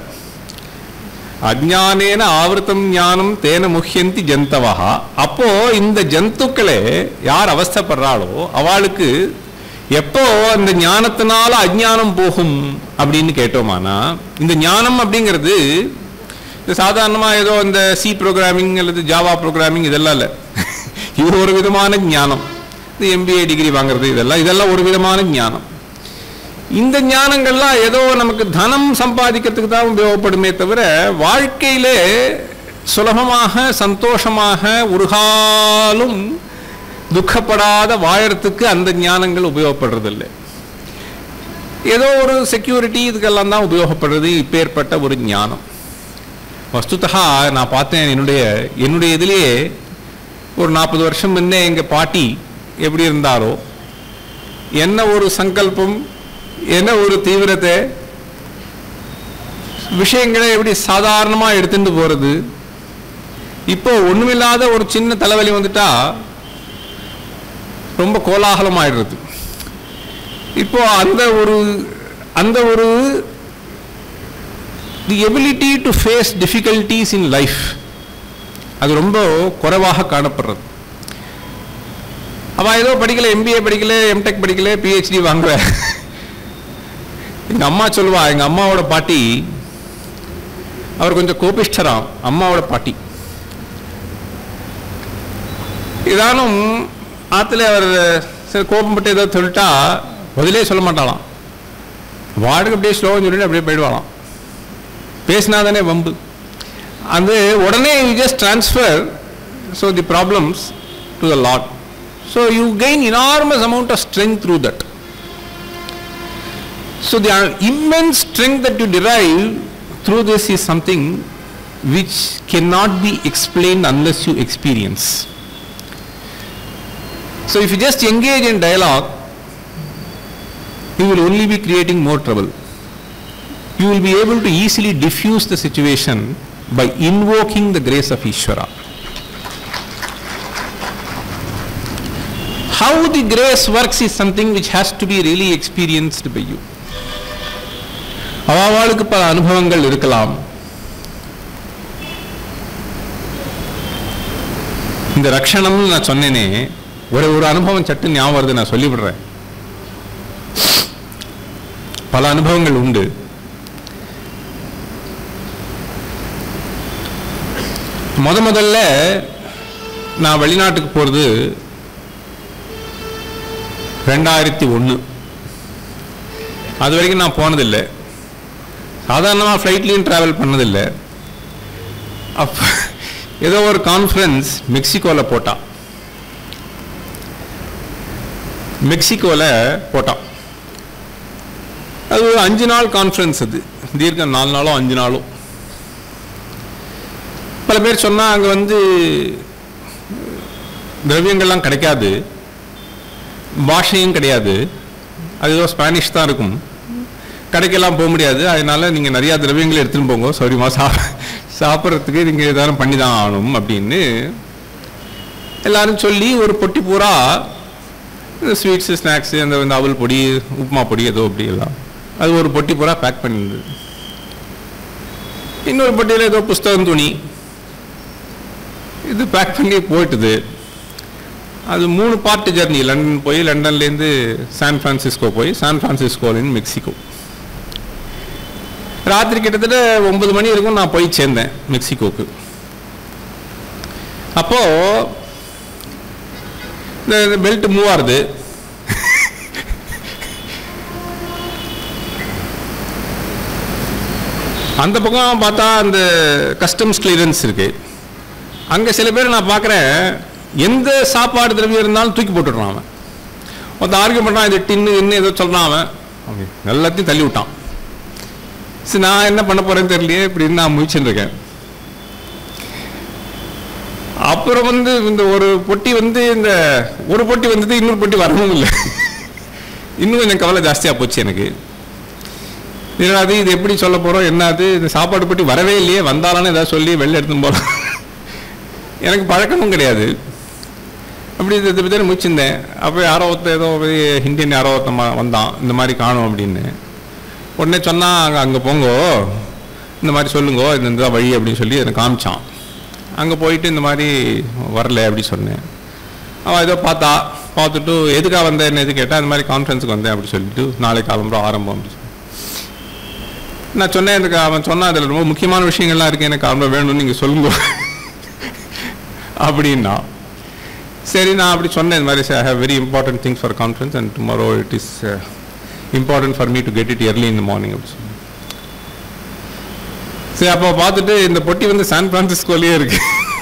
அஜானேன ஆவர்த்தம் ஞானம் தேன முஹ்யந்தி ஜந்தவா அப்போ இந்த ஜந்துக்களே யார் அவஸ்தைப்படுறாளோ அவளுக்கு எப்போ அந்த ஞானத்தினால அஜ்ஞானம் போகும் அப்படின்னு கேட்டோமானா இந்த ஞானம் அப்படிங்கிறது இது சாதாரணமா ஏதோ இந்த சி ப்ரோக்ராமிங் அல்லது ஜாவா ப்ரோக்ராமிங் இதெல்லாம் இல்லை இது ஒரு விதமான ஞானம் இந்த எம்பிஏ டிகிரி வாங்குறது இதெல்லாம் இதெல்லாம் ஒரு விதமான ஞானம் இந்த ஞானங்கள்லாம் ஏதோ நமக்கு தனம் சம்பாதிக்கிறதுக்கு தான் உபயோகப்படுமே தவிர வாழ்க்கையிலே சுலபமாக சந்தோஷமாக ஒரு காலும் துக்கப்படாத வாழறதுக்கு அந்த ஞானங்கள் உபயோகப்படுறதில்லை ஏதோ ஒரு செக்யூரிட்டி இதுக்கெல்லாம் தான் உபயோகப்படுறது இப்பேற்பட்ட ஒரு ஞானம் வஸ்துதா நான் பார்த்தேன் என்னுடைய என்னுடைய இதுலேயே ஒரு நாற்பது வருஷம் முன்னே எங்கள் பாட்டி எப்படி இருந்தாரோ என்ன ஒரு சங்கல்பம் என்ன ஒரு தீவிரத்தை விஷயங்களை எப்படி சாதாரணமாக எடுத்துட்டு போகிறது இப்போ ஒண்ணுமில்லாத ஒரு சின்ன தலைவலி வந்துட்டா ரொம்ப கோலாகலம் ஆயிடுறது இப்போ அந்த ஒரு அந்த ஒரு the ability to face difficulties in life அது ரொம்ப குறைவாக காணப்படுறது அவ ஏதோ படிக்கல எம்பிஏ படிக்கல எம்டெக் படிக்கல பிஹெச்டி வாங்குற எங்க அம்மா சொல்லுவா எங்க அம்மாவோட பாட்டி அவர் கொஞ்சம் கோபிஷ்டராம் அம்மாவோட பாட்டி இதானும் ஆத்துல அவர் சரி கோபப்பட்டு ஏதோ சொல்லிட்டா பதிலே சொல்ல மாட்டாளாம் வாடுக்கு அப்படியே ஸ்லோகம் சொல்லிட்டு அப்படியே போயிடுவாளாம் பேசினா தானே வம்பு அது உடனே you just transfer so the problems to the lord so you gain enormous amount of strength through that so the immense strength that you derive through this is something which can not be explain unless you experience So if you just engage in dialogue, you will only be creating more trouble. You will be able to easily diffuse the situation by invoking the grace of Ishvara. How the grace works is something which has to be really experienced by you. அவாவாளுக்கு பல அனுபவங்கள் இருக்கலாம் இந்த ரக்ஷணம்னு நான் சொன்னேனே ஒரு ஒரு அனுபவம் சட்டு ஞாபகம் வருது நான் சொல்லிவிடுறேன் பல அனுபவங்கள் உண்டு முத முதல்ல நான் வெளிநாட்டுக்கு போகிறது ரெண்டாயிரத்தி ஒன்று அது வரைக்கும் நான் போனதில்லை சாதாரணமாக ஃப்ளைட்லேயும் ட்ராவல் பண்ணதில்லை அப்போ ஏதோ ஒரு கான்ஃபரன்ஸ் மெக்சிகோவில் போட்டான் மெக்சிகோவில் போட்டான் அது ஒரு அஞ்சு நாள் கான்ஃபரன்ஸ் அது தீர்க்க நாலு நாளோ அஞ்சு நாளோ பல பேர் சொன்னால் அங்கே வந்து திரவியங்கள்லாம் கிடைக்காது பாஷையும் கிடையாது அது ஏதோ ஸ்பானிஷ் தான் இருக்கும் கடைக்கெல்லாம் போக முடியாது அதனால நீங்கள் நிறையா திரவியங்களை எடுத்துன்னு போங்க சௌரியமாக சா சாப்பிட்றதுக்கு நீங்கள் எதாவது பண்ணி தான் ஆகணும் அப்படின்னு எல்லாரும் சொல்லி ஒரு பொட்டி பூரா இந்த ஸ்வீட்ஸு ஸ்நாக்ஸு அந்த இந்த அவல் பொடி உப்புமா பொடி ஏதோ அப்படி எல்லாம் அது ஒரு பொட்டி பூரா பேக் பண்ணியிருந்தது இன்னொரு பொட்டியில் ஏதோ புஸ்தகம் துணி இது பேக் பண்ணி போயிட்டுது அது மூணு பார்ட் ஜர்னி லண்டன் போய் லண்டன்லேருந்து சான் ஃப்ரான்சிஸ்கோ போய் சான் ஃப்ரான்சிஸ்கோலேருந்து மெக்சிகோ ராத்திரி கிட்டத்தட்ட ஒன்பது மணி இருக்கும் நான் போய் சேர்ந்தேன் மெக்சிகோக்கு அப்போ இந்த பெல்ட் மூவ் ஆகுது அந்த பக்கம் பார்த்தா அந்த கஸ்டம்ஸ் கிளியரன்ஸ் இருக்கு அங்கே சில பேர் நான் பார்க்குறேன் எந்த சாப்பாடு திரவியம் இருந்தாலும் தூக்கி போட்டுடுறான் அவன் ஒருத்த ஆர்கியூ பண்ணுறான் இது டின்னு இன்னும் ஏதோ சொல்கிறான் அவன் அவன் எல்லாத்தையும் தள்ளி விட்டான் சரி நான் என்ன பண்ண போறேன்னு தெரியலையே இப்படின்னு நான் முயற்சின்னு இருக்கேன் அப்புறம் வந்து இந்த ஒரு பொட்டி வந்து இந்த ஒரு பொட்டி வந்தது இன்னொரு பொட்டி வரவும் இல்லை இன்னும் கொஞ்சம் கவலை ஜாஸ்தியாக போச்சு எனக்கு என்னது இது எப்படி சொல்ல போகிறோம் என்னது இந்த சாப்பாடு பொட்டி வரவே இல்லையே வந்தாலும் ஏதாவது சொல்லி வெளில எடுத்துன்னு போகலாம் எனக்கு பழக்கமும் கிடையாது அப்படி இதை பற்றி முடிச்சிருந்தேன் அப்போ யாரோ ஒருத்தர் ஏதோ ஹிந்தியன் யாரோ ஒருத்தன் வந்தான் இந்த மாதிரி காணும் அப்படின்னு உடனே சொன்னால் அங்கே அங்கே போங்கோ இந்த மாதிரி சொல்லுங்கோ இந்த இந்த வழி அப்படின்னு சொல்லி எனக்கு காமிச்சான் அங்கே போயிட்டு இந்த மாதிரி வரல அப்படி சொன்னேன் அவன் ஏதோ பார்த்தா பார்த்துட்டு எதுக்காக வந்தேன்னு எது கேட்டால் இந்த மாதிரி கான்ஃபரன்ஸுக்கு வந்தேன் அப்படி சொல்லிட்டு நாளை காலம்புறம் ஆரம்பம் அப்படி சொல்லி நான் சொன்னேன் எனக்கு அவன் சொன்னான் அதில் ரொம்ப முக்கியமான விஷயங்கள்லாம் இருக்குது எனக்கு காலம்புறம் வேணும்னு நீங்கள் சொல்லுங்க அப்படின்னா சரி நான் அப்படி சொன்னேன் இந்த மாதிரி I have very important things for conference and tomorrow it is important for me to get it early in the morning அப்படி சொல்லி சரி அப்போ பார்த்துட்டு இந்த பொட்டி வந்து சான் பிரான்சிஸ்கோலயே இருக்கு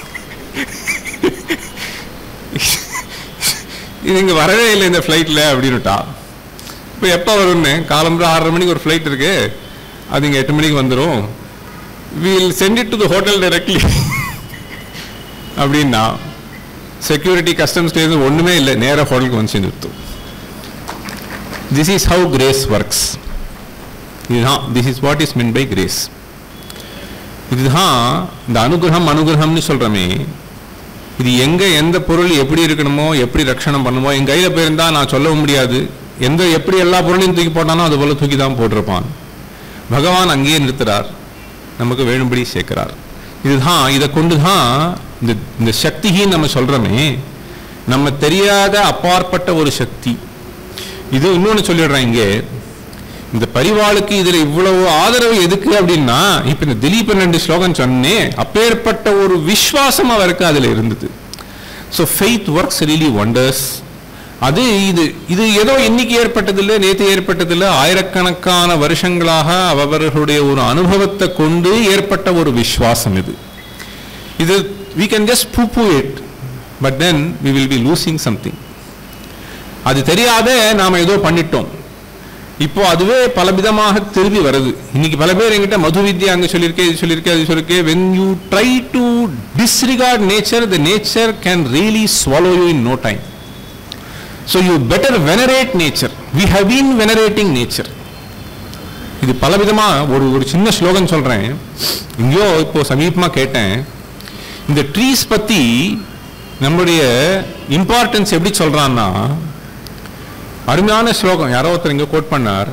இது இங்கே வரவே இல்லை இந்த ஃப்ளைட்டில் அப்படின்னுட்டா இப்போ எப்போ வரும்னு காலம்புற ஆறரை மணிக்கு ஒரு ஃப்ளைட் இருக்கு அது இங்கே எட்டு மணிக்கு வந்துடும் will send it to the hotel directly அப்படின்னா செக்யூரிட்டி கஸ்டம்ஸ்லேருந்து ஒன்றுமே இல்லை நேராக ஹோட்டலுக்கு வந்து சேர்ந்துருத்தோம் this is how grace works இதுதான் this is what is mean by grace இதுதான் இந்த அனுகிரகம் அனுகிரகம்னு சொல்கிறோமே இது எங்கே எந்த பொருள் எப்படி இருக்கணுமோ எப்படி ரட்சணம் பண்ணுமோ என் கையில் போயிருந்தா நான் சொல்லவும் முடியாது எந்த எப்படி எல்லா பொருளையும் தூக்கி போட்டானோ அது போல தூக்கி தான் போட்டிருப்பான் பகவான் அங்கேயே நிறுத்துறார் நமக்கு வேணும்படி சேர்க்கிறார் இதுதான் இதை கொண்டு தான் இந்த இந்த சக்தின்னு நம்ம சொல்கிறோமே நம்ம தெரியாத அப்பாற்பட்ட ஒரு சக்தி இது இன்னொன்னு சொல்லிடுறேன் இங்கே இந்த பரிவாளுக்கு இதுல இவ்வளவு ஆதரவு எதுக்கு அப்படின்னா இப்ப இந்த திலீபன் ரெண்டு ஸ்லோகம் சொன்னேன் அப்பேற்பட்ட ஒரு விஸ்வாசம் அவருக்கு அதுல இருந்தது so faith works really wonders அது இது இது ஏதோ இன்னைக்கு ஏற்பட்டதில்லை நேற்று ஏற்பட்டதில்லை ஆயிரக்கணக்கான வருஷங்களாக அவர்களுடைய ஒரு அனுபவத்தை கொண்டு ஏற்பட்ட ஒரு விஸ்வாசம் இது இது we can just poo poo it but then we will be losing something அது தெரியாத நாம ஏதோ பண்ணிட்டோம் இப்போ அதுவே பல விதமாக திரும்பி வருது இன்னைக்கு பல பேர் என்கிட்ட மது வித்யா அங்க சொல்லியிருக்கேன் இது சொல்லியிருக்கேன் அது சொல்லியிருக்கேன் when you try to disregard nature the nature can really swallow you in no time so you better venerate nature we have been venerating nature இது பலவிதமா ஒரு ஒரு சின்ன ஸ்லோகம் சொல்றேன் எங்கேயோ இப்போ சமீபமா கேட்டேன் இந்த ட்ரீஸ் பத்தி நம்மளுடைய இம்பார்ட்டன்ஸ் எப்படி சொல்றான்னா அருமையான ஸ்லோகம் யாரோ ஒருத்தர் இங்க கோட் பண்ணார்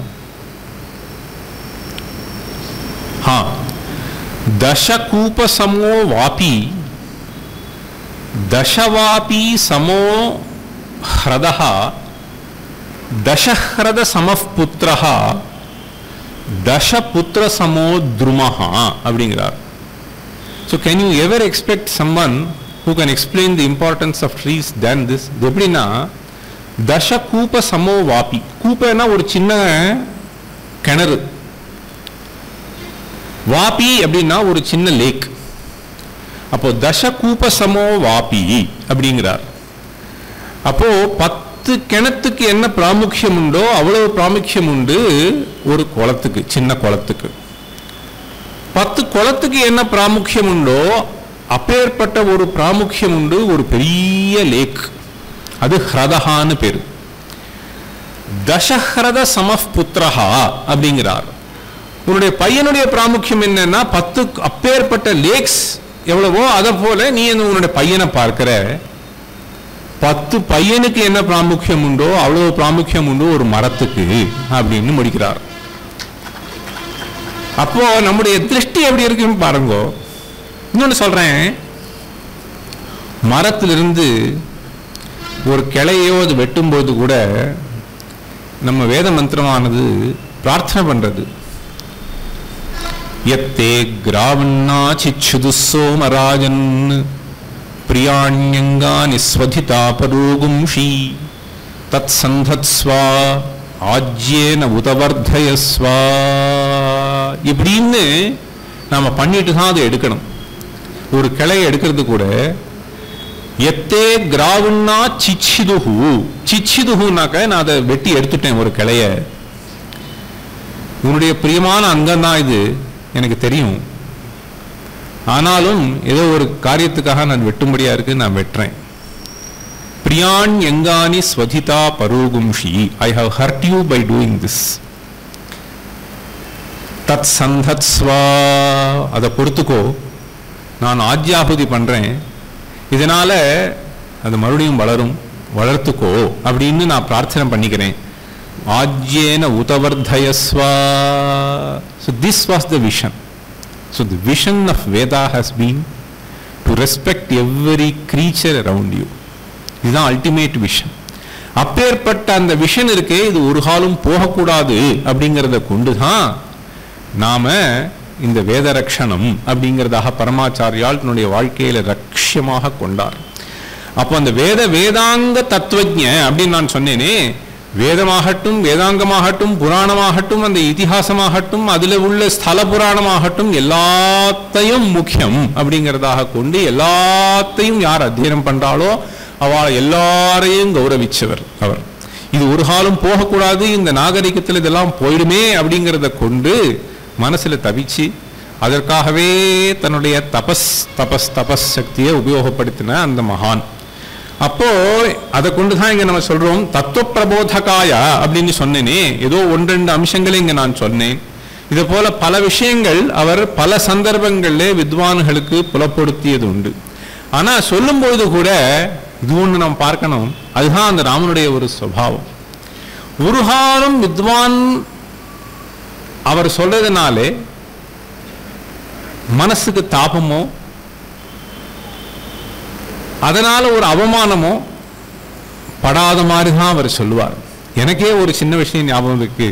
ஹா தசகூப சமோ வாபி தசவாபி சமோ ஹ்ரதः தசஹ்ரத சமஃப் புத்திரः தசபுத்திர சமோ துருமஹா அப்படிங்கிறார் so can you ever expect someone who can explain the importance of trees than this இது எப்படின்னா தச கூப சமோ வாபி கூப்பன்னா ஒரு சின்ன கிணறு வாபி அப்படின்னா ஒரு சின்ன லேக் அப்போ தச கூப சமோ வாபி அப்படிங்கிறார் அப்போ பத்து கிணத்துக்கு என்ன பிராமுக்கியம் உண்டோ அவ்வளவு பிராமுக்கியம் உண்டு ஒரு குளத்துக்கு சின்ன குளத்துக்கு பத்து குளத்துக்கு என்ன பிராமுக்கியம் உண்டோ அப்பேற்பட்ட ஒரு பிராமுக்கியம் உண்டு ஒரு பெரிய லேக் அது ஹ்ரதஹான்னு பேரு தசஹ்ரத சமஃப் புத்திரஹா அப்படிங்கிறார் உன்னுடைய பையனுடைய பிராமுக்கியம் என்னன்னா பத்து அப்பேற்பட்ட லேக்ஸ் எவ்வளவோ அதை போல நீ அந்த உன்னுடைய பையனை பார்க்கிற பத்து பையனுக்கு என்ன பிராமுக்கியம் உண்டோ அவ்வளவு பிராமுக்கியம் உண்டு ஒரு மரத்துக்கு அப்படின்னு முடிக்கிறார் அப்போ நம்முடைய திருஷ்டி எப்படி இருக்குன்னு பாருங்க இன்னொன்னு சொல்றேன் மரத்திலிருந்து ஒரு கிளையோ அது வெட்டும்போது கூட நம்ம வேத மந்திரமானது பிரார்த்தனை பண்றது எத்தே கிராவண்ணா சிச்சுது சோமராஜன் பிரியாண்யங்கானி ஸ்வதிதா பரோகும்ஷி தத் சந்தத்ஸ்வா ஆஜ்யேன உதவர்தயஸ்வா இப்படின்னு நாம பண்ணிட்டு தான் அதை எடுக்கணும் ஒரு கிளையை எடுக்கிறது கூட எத்தே கிராவுன்னா சிச்சிதுஹு சிச்சிதுஹுனாக்க நான் அதை வெட்டி எடுத்துட்டேன் ஒரு கிளைய உன்னுடைய பிரியமான அங்கம் தான் இது எனக்கு தெரியும் ஆனாலும் ஏதோ ஒரு காரியத்துக்காக நான் வெட்டும்படியா இருக்கு நான் வெட்டுறேன் பிரியான் எங்கானி ஸ்வதிதா பரோகும்ஷி I have hurt you by doing this தத் சந்தத்ஸ்வா அதை பொறுத்துக்கோ நான் ஆஜ்யாபுதி பண்றேன் இதனால அது மறுபடியும் வளரும் வளர்த்துக்கோ அப்படின்னு நான் பிரார்த்தனை பண்ணிக்கிறேன் ஆஜ்யேன உதவர்தயஸ்வா so this was the vision so the vision of Veda has been to respect every creature around you இதுதான் அல்டிமேட் விஷன் அப்பேற்பட்ட அந்த விஷன் இருக்கே இது ஒரு காலம் போகக்கூடாது அப்படிங்கிறத கொண்டு தான் நாம இந்த வேத ரக்ஷணம் அப்படிங்கிறதாக பரமாச்சாரியால் தன்னுடைய வாழ்க்கையில லட்சியமாக கொண்டார் அப்போ அந்த வேத வேதாங்க தத்துவஜ அப்படின்னு நான் சொன்னேனே வேதமாகட்டும் வேதாங்கமாகட்டும் புராணமாகட்டும் அந்த இதிகாசமாகட்டும் அதுல உள்ள ஸ்தல புராணமாகட்டும் எல்லாத்தையும் முக்கியம் அப்படிங்கிறதாக கொண்டு எல்லாத்தையும் யார் அத்தியனம் பண்றாளோ அவள் எல்லாரையும் கௌரவிச்சவர் அவர் இது ஒரு காலம் போகக்கூடாது இந்த நாகரிகத்தில் இதெல்லாம் போயிடுமே அப்படிங்கிறத கொண்டு மனசுல தவிச்சு அதற்காகவே தன்னுடைய தபஸ் தபஸ் தபஸ் சக்தியை உபயோகப்படுத்தின அந்த மகான் அப்போ அதை கொண்டு தான் இங்க நம்ம சொல்றோம் தத்துவ பிரபோதகாய அப்படின்னு சொன்னேனே ஏதோ ஒன்றெண்டு அம்சங்களை இங்க நான் சொன்னேன் இது போல பல விஷயங்கள் அவர் பல சந்தர்ப்பங்களிலே வித்வான்களுக்கு புலப்படுத்தியது உண்டு ஆனா சொல்லும்போது கூட இது ஒன்று நாம் பார்க்கணும் அதுதான் அந்த ராமனுடைய ஒரு சுபாவம் ஒரு காலம் வித்வான் அவர் சொல்றதுனாலே மனசுக்கு தாபமோ அதனால ஒரு அவமானமோ படாத மாதிரி தான் அவர் சொல்லுவார் எனக்கே ஒரு சின்ன விஷயம் ஞாபகம் இருக்கு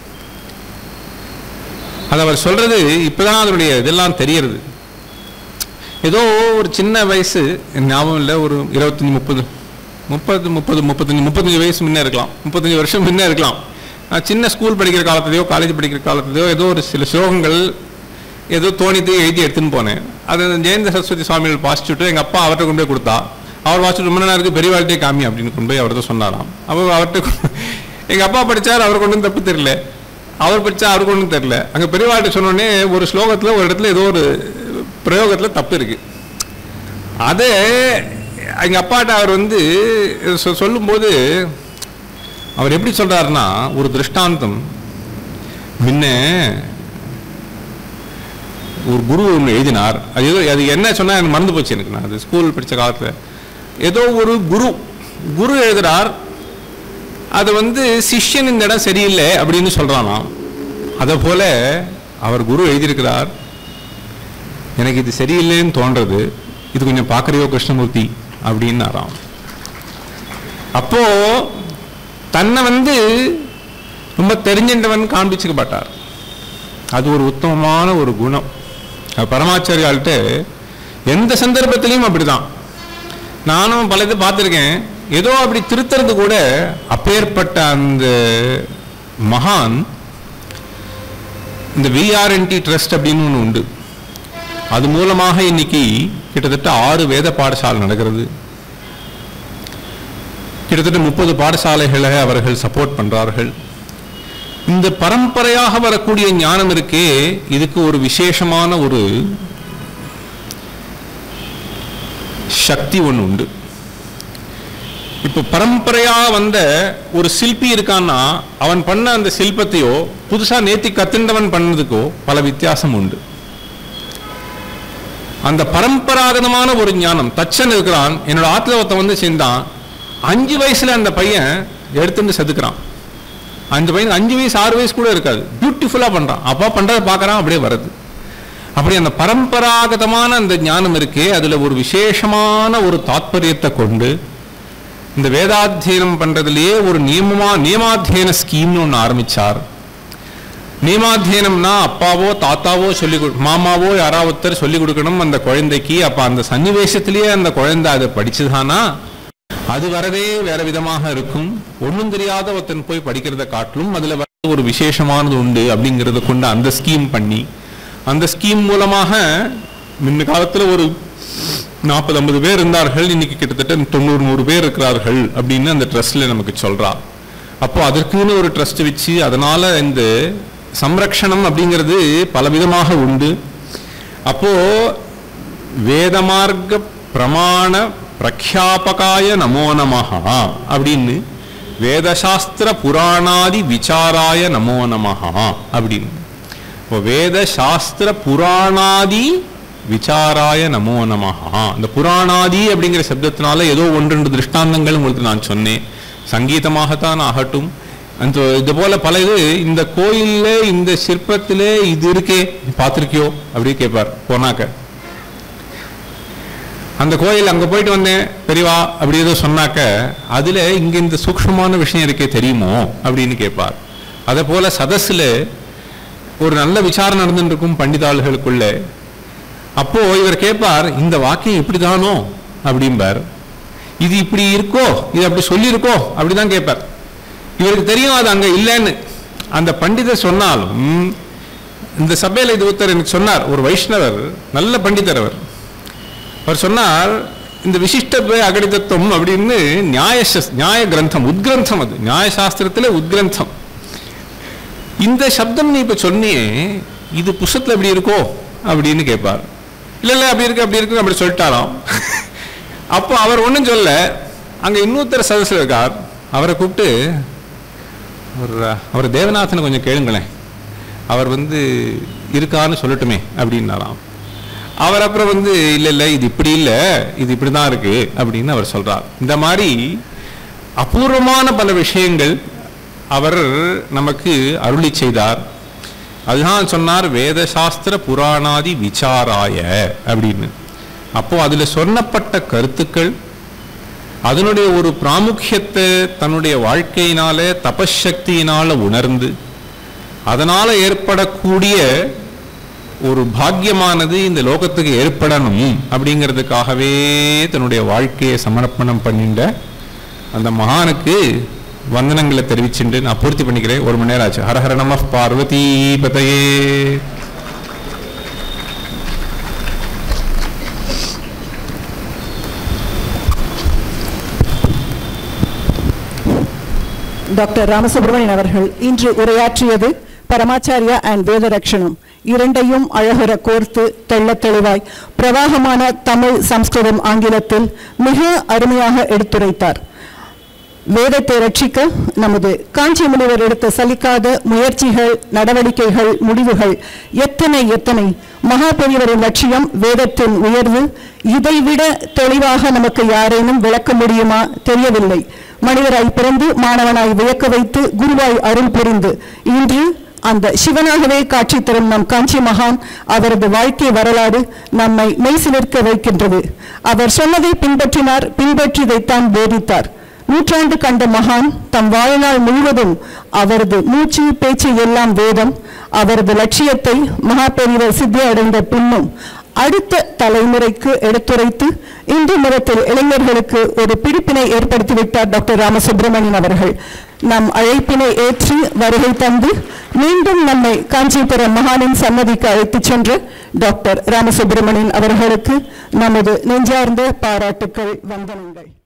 அது அவர் சொல்றது இப்பதான் அதனுடைய இதெல்லாம் தெரியறது ஏதோ ஒரு சின்ன வயசு எனக்கு ஞாபகம் இல்லை ஒரு இருபத்தஞ்சி முப்பது முப்பது முப்பது முப்பத்தஞ்சு முப்பத்தஞ்சு வயசு முன்னே இருக்கலாம் முப்பத்தஞ்சு வருஷம் முன்னே இருக்கலாம் நான் சின்ன ஸ்கூல் படிக்கிற காலத்துலையோ காலேஜ் படிக்கிற காலத்துலையோ ஏதோ ஒரு சில ஸ்லோகங்கள் ஏதோ தோணித்து எழுதி எடுத்துன்னு போனேன் அது அந்த ஜெயந்த சரஸ்வதி சுவாமிகள் வாசிச்சுட்டு எங்கள் அப்பா அவர்கிட்ட கொண்டு போய் கொடுத்தா அவர் வாசிச்சுட்டு ரொம்ப நேரம் இருக்கு பெரியவாழ்கிட்டே காமி அப்படின்னு கொண்டு போய் அவர்கிட்ட சொன்னாராம் அவர் அவர்கிட்ட எங்கள் அப்பா படித்தார் அவருக்கு ஒன்றும் தப்பு தெரியல அவர் படித்தா அவருக்கு ஒன்றும் தெரியல அங்கே பெரியவாழ்கிட்ட சொன்னோடனே ஒரு ஸ்லோகத்தில் ஒரு இடத்துல ஏதோ ஒரு பிரயோகத்தில் தப்பு இருக்கு அது எங்கள் அப்பாட்ட அவர் வந்து சொ- சொல்லும்போது அவர் எப்படி சொல்றாருன்னா ஒரு திருஷ்டாந்தம் முன்ன ஒரு குரு ஒன்று எழுதினார் அது ஏதோ அது என்ன சொன்னா எனக்கு மறந்து போச்சு எனக்கு நான் அது ஸ்கூல் படிச்ச காலத்துல ஏதோ ஒரு குரு குரு எழுதுறார் அது வந்து சிஷ்யன் இந்த இடம் சரியில்லை அப்படின்னு சொல்றானாம் அதை போல அவர் குரு எழுதியிருக்கிறார் எனக்கு இது சரியில்லைன்னு தோன்றது இது கொஞ்சம் பார்க்கறியோ கிருஷ்ணமூர்த்தி அப்படின்னாராம் அப்போ தன்னை வந்து ரொம்ப தெரிஞ்சின்றவன் காண்பிச்சுக்க மாட்டார் அது ஒரு உத்தமமான ஒரு குணம் அது பரமாச்சாரியாள்கிட்ட எந்த சந்தர்ப்பத்திலையும் அப்படிதான் நானும் பல இது பார்த்துருக்கேன் ஏதோ அப்படி திருத்துறது கூட அப்பேற்பட்ட அந்த மகான் இந்த விஆர்என்டி ட்ரஸ்ட் அப்படின்னு ஒன்று உண்டு அது மூலமாக இன்னைக்கு கிட்டத்தட்ட ஆறு வேத பாடசாலை நடக்கிறது கிட்டத்தட்ட முப்பது பாடசாலைகளை அவர்கள் சப்போர்ட் பண்றார்கள் இந்த பரம்பரையாக வரக்கூடிய ஞானம் இருக்கே இதுக்கு ஒரு விசேஷமான ஒரு சக்தி ஒன்று உண்டு இப்போ பரம்பரையா வந்த ஒரு சிற்பி இருக்கான்னா அவன் பண்ண அந்த சில்பத்தையோ புதுசா நேத்தி கத்துண்டவன் பண்ணதுக்கோ பல வித்தியாசம் உண்டு அந்த பரம்பராகதமான ஒரு ஞானம் தச்சன் இருக்கிறான் என்னோட ஆத்துல ஒருத்தன் வந்து சேர்ந்தான் அஞ்சு வயசுல அந்த பையன் எடுத்துட்டு செதுக்குறான் அஞ்சு பையன் அஞ்சு வயசு ஆறு வயசு கூட இருக்காது பியூட்டிஃபுல்லா பண்றான் அப்பா பண்றதை பார்க்கறான் அப்படியே வருது அப்படி அந்த பரம்பராகதமான அந்த ஞானம் இருக்கே அதுல ஒரு விசேஷமான ஒரு தாத்பரியத்தை கொண்டு இந்த வேதாத்தியனம் பண்றதுலயே ஒரு நியமமா நியமாத்தியன ஸ்கீம்னு ஒன்று ஆரம்பிச்சார் நியமாத்தியனம்னா அப்பாவோ தாத்தாவோ சொல்லி கொடு- மாமாவோ யாராவது ஒருத்தர் சொல்லி கொடுக்கணும் அந்த குழந்தைக்கு அப்ப அந்த சன்னிவேசத்திலேயே அந்த குழந்தை அதை படிச்சுதானா அது வரதே வேற விதமாக இருக்கும் ஒண்ணும் தெரியாத ஒருத்தன் போய் படிக்கிறத காட்டிலும் அதுல வர ஒரு விசேஷமானது உண்டு அப்படிங்கறத கொண்டு அந்த ஸ்கீம் பண்ணி அந்த ஸ்கீம் மூலமாக முன்ன காலத்துல ஒரு நாற்பது ஐம்பது பேர் இருந்தார்கள் இன்னைக்கு கிட்டத்தட்ட தொண்ணூறு நூறு பேர் இருக்கிறார்கள் அப்படின்னு அந்த ட்ரஸ்ட்ல நமக்கு சொல்றா அப்போ அதற்குன்னு ஒரு ட்ரஸ்ட் வச்சு அதனால இந்த சம்ரக்ஷணம் அப்படிங்கிறது பலவிதமாக உண்டு அப்போ வேதமார்க்க பிரமாண பிரக்யாபகாய நமோ நமஹா அப்படின்னு வேதசாஸ்திர புராணாதி விசாராய நமோ நமஹா அப்படின்னு இப்போ வேத சாஸ்திர புராணாதி விசாராய நமோ நமஹா இந்த புராணாதி அப்படிங்கிற சப்தத்தினால ஏதோ ஒன்று ரெண்டு திருஷ்டாந்தங்கள் உங்களுக்கு நான் சொன்னேன் சங்கீதமாகத்தான் ஆகட்டும் அந்த இது போல பல இது இந்த கோயில்ல இந்த சிற்பத்திலே இது இருக்கே நீ பார்த்திருக்கியோ அப்படி கேட்பார் போனாக்க அந்த கோயில் அங்க போயிட்டு வந்தேன் பெரியவா அப்படி ஏதோ சொன்னாக்க அதுல இங்க இந்த சூக்ஷ்மமான விஷயம் இருக்கே தெரியுமோ அப்படின்னு கேட்பார் அதே போல சதஸ்ல ஒரு நல்ல விசாரணை நடந்துட்டு இருக்கும் பண்டிதாள்களுக்குள்ள அப்போ இவர் கேட்பார் இந்த வாக்கியம் இப்படிதானோ அப்படிம்பார் இது இப்படி இருக்கோ இது அப்படி சொல்லியிருக்கோ அப்படிதான் கேட்பார் இவருக்கு தெரியும் அது அங்க இல்லைன்னு அந்த பண்டிதர் சொன்னாலும் இந்த சபையில இது ஒருத்தர் எனக்கு சொன்னார் ஒரு வைஷ்ணவர் நல்ல பண்டிதர் அவர் அவர் சொன்னார் இந்த விசிஷ்டத்வய அகடிதத்துவம் அப்படின்னு நியாய சஸ்- நியாய கிரந்தம் உத்கிரந்தம் அது நியாய சாஸ்திரத்துல உத்கிரந்தம் இந்த சப்தம் நீ இப்ப சொன்னியே இது புஸ்தத்துல எப்படி இருக்கோ அப்படின்னு கேட்பார் இல்ல இல்ல அப்படி இருக்கு அப்படி இருக்கு அப்படி சொல்லிட்டாராம் அப்போ அவர் ஒண்ணும் சொல்ல அங்க இன்னொருத்தர் சதஸ்ல இருக்கார் அவரை கூப்பிட்டு அவர் அவர் தேவநாதனை கொஞ்சம் கேளுங்களேன் அவர் வந்து இருக்கான்னு சொல்லட்டுமே அப்படின்னாராம் அவர் அப்புறம் வந்து இல்ல இல்ல இது இப்படி இல்ல இது இப்படிதான் இருக்கு அப்படின்னு அவர் சொல்றார் இந்த மாதிரி அபூர்வமான பல விஷயங்கள் அவர் நமக்கு அருளி செய்தார் அதுதான் சொன்னார் வேத சாஸ்திர புராணாதி விசாராய அப்படின்னு அப்போ அதுல சொன்னப்பட்ட கருத்துக்கள் அதனுடைய ஒரு பிராமுக்கியத்தை தன்னுடைய வாழ்க்கையினால தபசக்தியினால உணர்ந்து அதனால ஏற்படக்கூடிய ஒரு பாக்கியமானது இந்த லோகத்துக்கு ஏற்படணும் அப்படிங்கிறதுக்காகவே தன்னுடைய வாழ்க்கையை சமர்ப்பணம் பண்ணிட்ட அந்த மகானுக்கு வந்தனங்களை தெரிவிச்சுட்டு நான் பூர்த்தி பண்ணிக்கிறேன் ஒரு மணி நேரம் ஆச்சு ஹரஹர நம பார்வதி பதையே டாக்டர் ராமசுப்ரமணியன் அவர்கள் இன்று உரையாற்றியது பரமாச்சாரியா அண்ட் வேதரக்ஷணம் இரண்டையும் அழகுற கோர்த்து தெள்ளத் தெளிவாய் பிரவாகமான தமிழ் சம்ஸ்கிருதம் ஆங்கிலத்தில் மிக அருமையாக எடுத்துரைத்தார் வேதத்தை ரட்சிக்க நமது காஞ்சி முனிவர் எடுத்த சலிக்காத முயற்சிகள் நடவடிக்கைகள் முடிவுகள் எத்தனை எத்தனை மகா பெரியவரின் லட்சியம் வேதத்தின் உயர்வு இதைவிட தெளிவாக நமக்கு யாரேனும் விளக்க முடியுமா தெரியவில்லை மனிதராய் பிறந்து மாணவனாய் வியக்க வைத்து குருவாய் அருள் புரிந்து இன்று அந்த சிவனாகவே காட்சி தரும் நம் காஞ்சி மகான் அவரது வாழ்க்கை வரலாறு நம்மை மெய்சிலிருக்க வைக்கின்றது அவர் சொன்னதை பின்பற்றினார் பின்பற்றியதைத்தான் போதித்தார் நூற்றாண்டு கண்ட மகான் தம் வாழ்நாள் முழுவதும் அவரது மூச்சு பேச்சு எல்லாம் வேதம் அவரது லட்சியத்தை மகா பெரியவர் சித்தி அடைந்த பின்னும் அடுத்த தலைமுறைக்கு எடுத்துரைத்து இந்து மதத்தில் இளைஞர்களுக்கு ஒரு பிடிப்பினை ஏற்படுத்திவிட்டார் டாக்டர் ராமசுப்பிரமணியன் அவர்கள் நம் அழைப்பினை ஏற்று வருகை தந்து மீண்டும் நம்மை காஞ்சிபுரம் மகானின் சன்னதிக்கு அழைத்துச் சென்ற டாக்டர் ராமசுப்பிரமணியன் அவர்களுக்கு நமது நெஞ்சார்ந்த பாராட்டுக்கள் வந்தனங்கள்